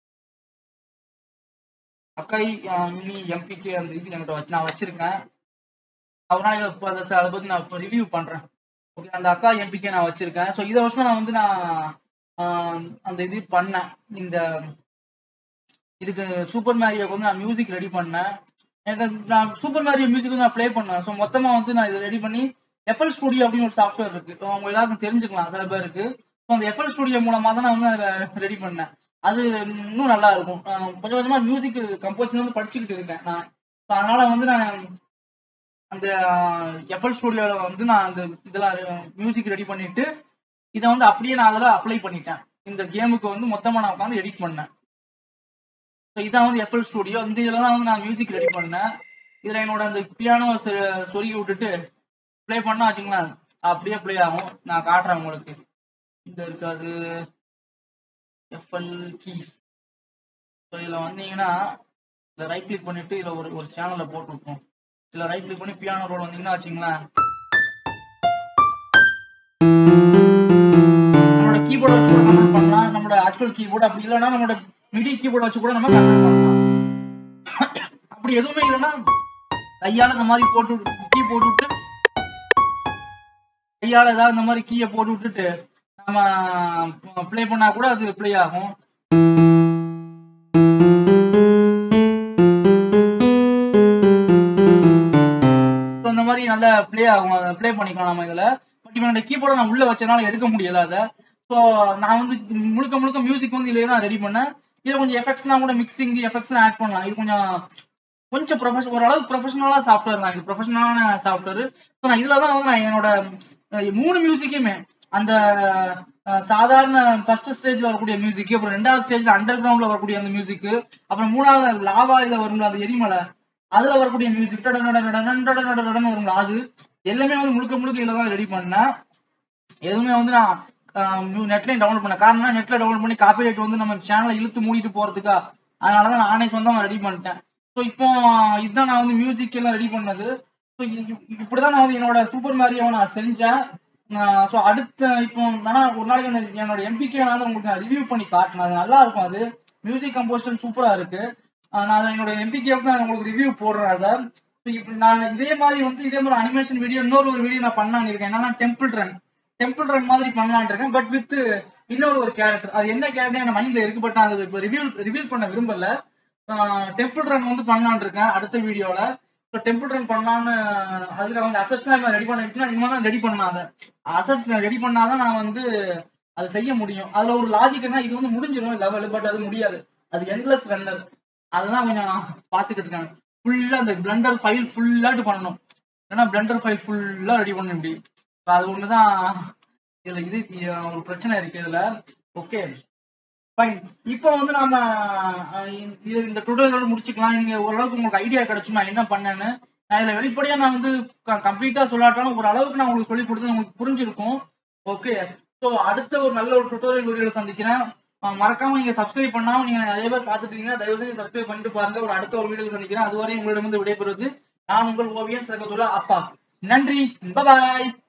S1: அக்காய் மினி எம்பிக்கு அந்த இது என்கிட்ட வச்சு நான் வச்சிருக்கேன் ஒரு நாள் இப்ப அதை அதை பத்தி நான் ரிவ்யூ பண்றேன் ஓகே அந்த அக்கா எம்பிக்கே நான் வச்சிருக்கேன் ஸோ இதை வருஷம் நான் வந்து நான் ஆஹ் அந்த இது பண்ணேன் இந்த இதுக்கு சூப்பர் மேரியோக்கு வந்து நான் மியூசிக் ரெடி பண்ணேன் எனக்கு அது- நான் சூப்பர் மேரியோ மியூசிக் வந்து நான் ப்ளே பண்ணேன் ஸோ மொத்தமா வந்து நான் இதை ரெடி பண்ணி எஃப்எல் ஸ்டுடியோ அப்படின்னு ஒரு சாஃப்ட்வேர் இருக்கு So, அவங்க எல்லாருக்கும் தெரிஞ்சுக்கலாம் சில பேருக்கு ஸோ அந்த எஃப்எல் ஸ்டுடியோ மூலமா தான் நான் வந்து அதில் ரெடி பண்ணேன் அது இன்னும் நல்லா இருக்கும் ஆஹ் கொஞ்சம் கொஞ்சமா மியூசிக் கம்போசிஷன் வந்து படிச்சுக்கிட்டு இருக்கேன் நான் So, அதனால வந்து நான் அந்த எஃப்எல் ஸ்டுடியோல வந்து நான் அந்த இதெல்லாம் மியூசிக் ரெடி பண்ணிட்டு இதை வந்து அப்படியே நான் அதில் அப்ளை பண்ணிட்டேன் இந்த கேமுக்கு வந்து மொத்தமா நான் உட்காந்து எடிட் பண்ணேன் ஸோ இதான் வந்து எஃப்எல் ஸ்டுடியோ இந்த இதில் தான் வந்து நான் மியூசிக் ரெடி பண்ணேன் இதில் என்னோட அந்த பியானோ சொருகி விட்டுட்டு ப்ளே பண்ணா வச்சுங்களேன் அப்படியே ப்ளே ஆகும் நான் காட்டுறேன் உங்களுக்கு இங்க இருக்காது எஃப்எல் கீஸ் ஸோ இதில் வந்தீங்கன்னா இதில் ரைட் கிளிக் பண்ணிட்டு இதில் ஒரு ஒரு சேனலில் போட்டு விட்ருவோம் இதில் ரைட் கிளிக் பண்ணி பியானோ ரோல் வந்தீங்கன்னா வச்சுங்களேன் நம்மளோட கீபோர்ட் வச்சு கூட கண்ட்ரோல் பண்ணலாம் நம்மளோட ஆக்சுவல் கீபோர்ட் அப்படி இல்லைன்னா நம்மளோட மிடி கீபோர்ட் வச்சு கூட நம்ம கண்ட்ரோல் பண்ணலாம் அப்படி எதுவுமே இல்லைன்னா கையால இந்த மாதிரி போட்டு கீ போட்டு விட்டு கையால ஏதாவது இந்த மாதிரி கீயை போட்டு விட்டுட்டு நம்ம ப்ளே பண்ணா கூட அது ப்ளே ஆகும் So, இந்த மாதிரி நல்லா ப்ளே ஆகும் ப்ளே பண்ணிக்கலாம் நம்ம இதுல பட் இப்போ என்னோட கீபோர்டை நான் உள்ள வச்சனால எடுக்க முடியல அதை ஸோ நான் வந்து முழுக்க முழுக்க மியூசிக் வந்து இதுல தான் ரெடி பண்ணேன் இதுல கொஞ்சம் எஃபெக்ட்ஸ்லாம் கூட மிக்சிங் எஃபெக்ட்ஸ்லாம் ஆட் பண்ணலாம் இது கொஞ்சம் கொஞ்சம் ப்ரொஃபஷன் ஓரளவுக்கு ப்ரொஃபஷனலான சாஃப்ட்வேர் தான் இது ப்ரொஃபஷனலான சாஃப்ட்வேர் ஸோ நான் இதுல தான் வந்து நான் என்னோட அஹ், மூணு மியூசிக்குமே அந்த அஹ், சாதாரண ஃபர்ஸ்ட் ஸ்டேஜ்ல வரக்கூடிய மியூசிக் அப்புறம் ரெண்டாவது ஸ்டேஜ்ல அண்டர் கிரவுண்ட்ல வரக்கூடிய அந்த மியூசிக் அப்புறம் மூணாவது லாவா இதுல வரும்ல அந்த எரிமலை அதுல வரக்கூடிய மியூசிக் வரும்ல அது எல்லாமே வந்து முழுக்க முழுக்க இதுல தான் ரெடி பண்ணேன் எதுவுமே வந்து நான் நெட்லயும் டவுன்லோட் பண்ண காரணம் நெட்ல டவுன்லோட் பண்ணி காப்பிரைட் வந்து நம்ம சேனலை இழுத்து மூடிட்டு போறதுக்கா அதனாலதான் நானே சொந்தமா ரெடி பண்ணிட்டேன் ஸோ இப்போ இதுதான் நான் வந்து மியூசிக் எல்லாம் ரெடி பண்ணது ஸோ இப்படிதான் நான் வந்து என்னோட சூப்பர் மேரியோவை நான் செஞ்சேன் ஸோ அடுத்த இப்போ வேணா ஒரு நாளைக்கு அந்த என்னோட எம்பிகே நான் உங்களுக்கு நான் ரிவ்யூ பண்ணி காட்டினேன் அது நல்லா இருக்கும் அது மியூசிக் கம்போசிஷன் சூப்பரா இருக்கு ஆஹ் நான் அதை என்னோட எம்பிகே நான் உங்களுக்கு ரிவ்யூ போடுறேன் அதை So, இப்ப நான் இதே மாதிரி வந்து இதே மாதிரி அனிமேஷன் வீடியோ இன்னொரு ஒரு வீடியோ நான் பண்ணலான்னு இருக்கேன் என்னன்னா டெம்பிள் ரன் டெம்பிள் ரன் மாதிரி பண்ணலான்னு இருக்கேன் பட் வித் இன்னொரு ஒரு கேரக்டர் அது என்ன கேரக்டர் என் மைண்ட்ல இருக்கு பட் நான் அதை இப்போ ரிவீல் ரிவீல் பண்ண விரும்பல டெம்பிள் ரன் வந்து பண்ணலான்னு இருக்கேன் அடுத்த வீடியோல ஸோ டெம்பிள் ரன் பண்ணலான்னு அதுல வந்து அசட்ஸ் நான் ரெடி பண்ண வைக்கணும் இனிமே தான் ரெடி பண்ணாத அசட்ஸ் ரெடி பண்ணாதான் நான் வந்து அதை செய்ய முடியும் அதுல ஒரு லாஜிக் என்ன இது வந்து முடிஞ்சிடும் லெவல் பட் அது முடியாது அது எண்ட்லெஸ் ரன்னர் அதுதான் கொஞ்சம் நான் பாத்துக்கிட்டு இருக்கேன் ஃபுல்லா அந்த பிளண்டர் ஃபைல் ஃபுல்லாட்டு பண்ணணும் ஏன்னா பிளண்டர் ஃபைல் ஃபுல்லா ரெடி பண்ண முடியும் அது ஒண்ணுதான் இதுல இது இது ஒரு பிரச்சனை இருக்கு இதுல ஓகே ஃபைன் இப்போ வந்து நாம அஹ், இது இந்த டுடோரியலோட முடிச்சுக்கலாம் நீங்க ஓரளவுக்கு உங்களுக்கு ஐடியா கிடைச்சும் நான் என்ன பண்ணேன்னு நான் இதுல வெளிப்படையா நான் வந்து கம்ப்ளீட்டா சொல்லாட்டாலும் ஒரு அளவுக்கு நான் உங்களுக்கு சொல்லி கொடுத்து உங்களுக்கு புரிஞ்சிருக்கும் ஓகே ஸோ அடுத்த ஒரு நல்ல ஒரு டுட்டோரியல் வீடியோல சந்திக்கிறேன் அஹ் மறக்காம நீங்க சப்ஸ்கிரைப் பண்ணாம நீங்க நிறைய பேர் பாத்துட்டீங்கன்னா தயவு செஞ்சு சப்ஸ்கிரைப் பண்ணிட்டு பாருங்க ஒரு அடுத்த ஒரு வீடியோ சந்திக்கிறேன் அதுவரை உங்களிடம் வந்து விடைபெறுவது நான் உங்கள் ஓவியன் சகதுல்லா அப்பா நன்றி பாய்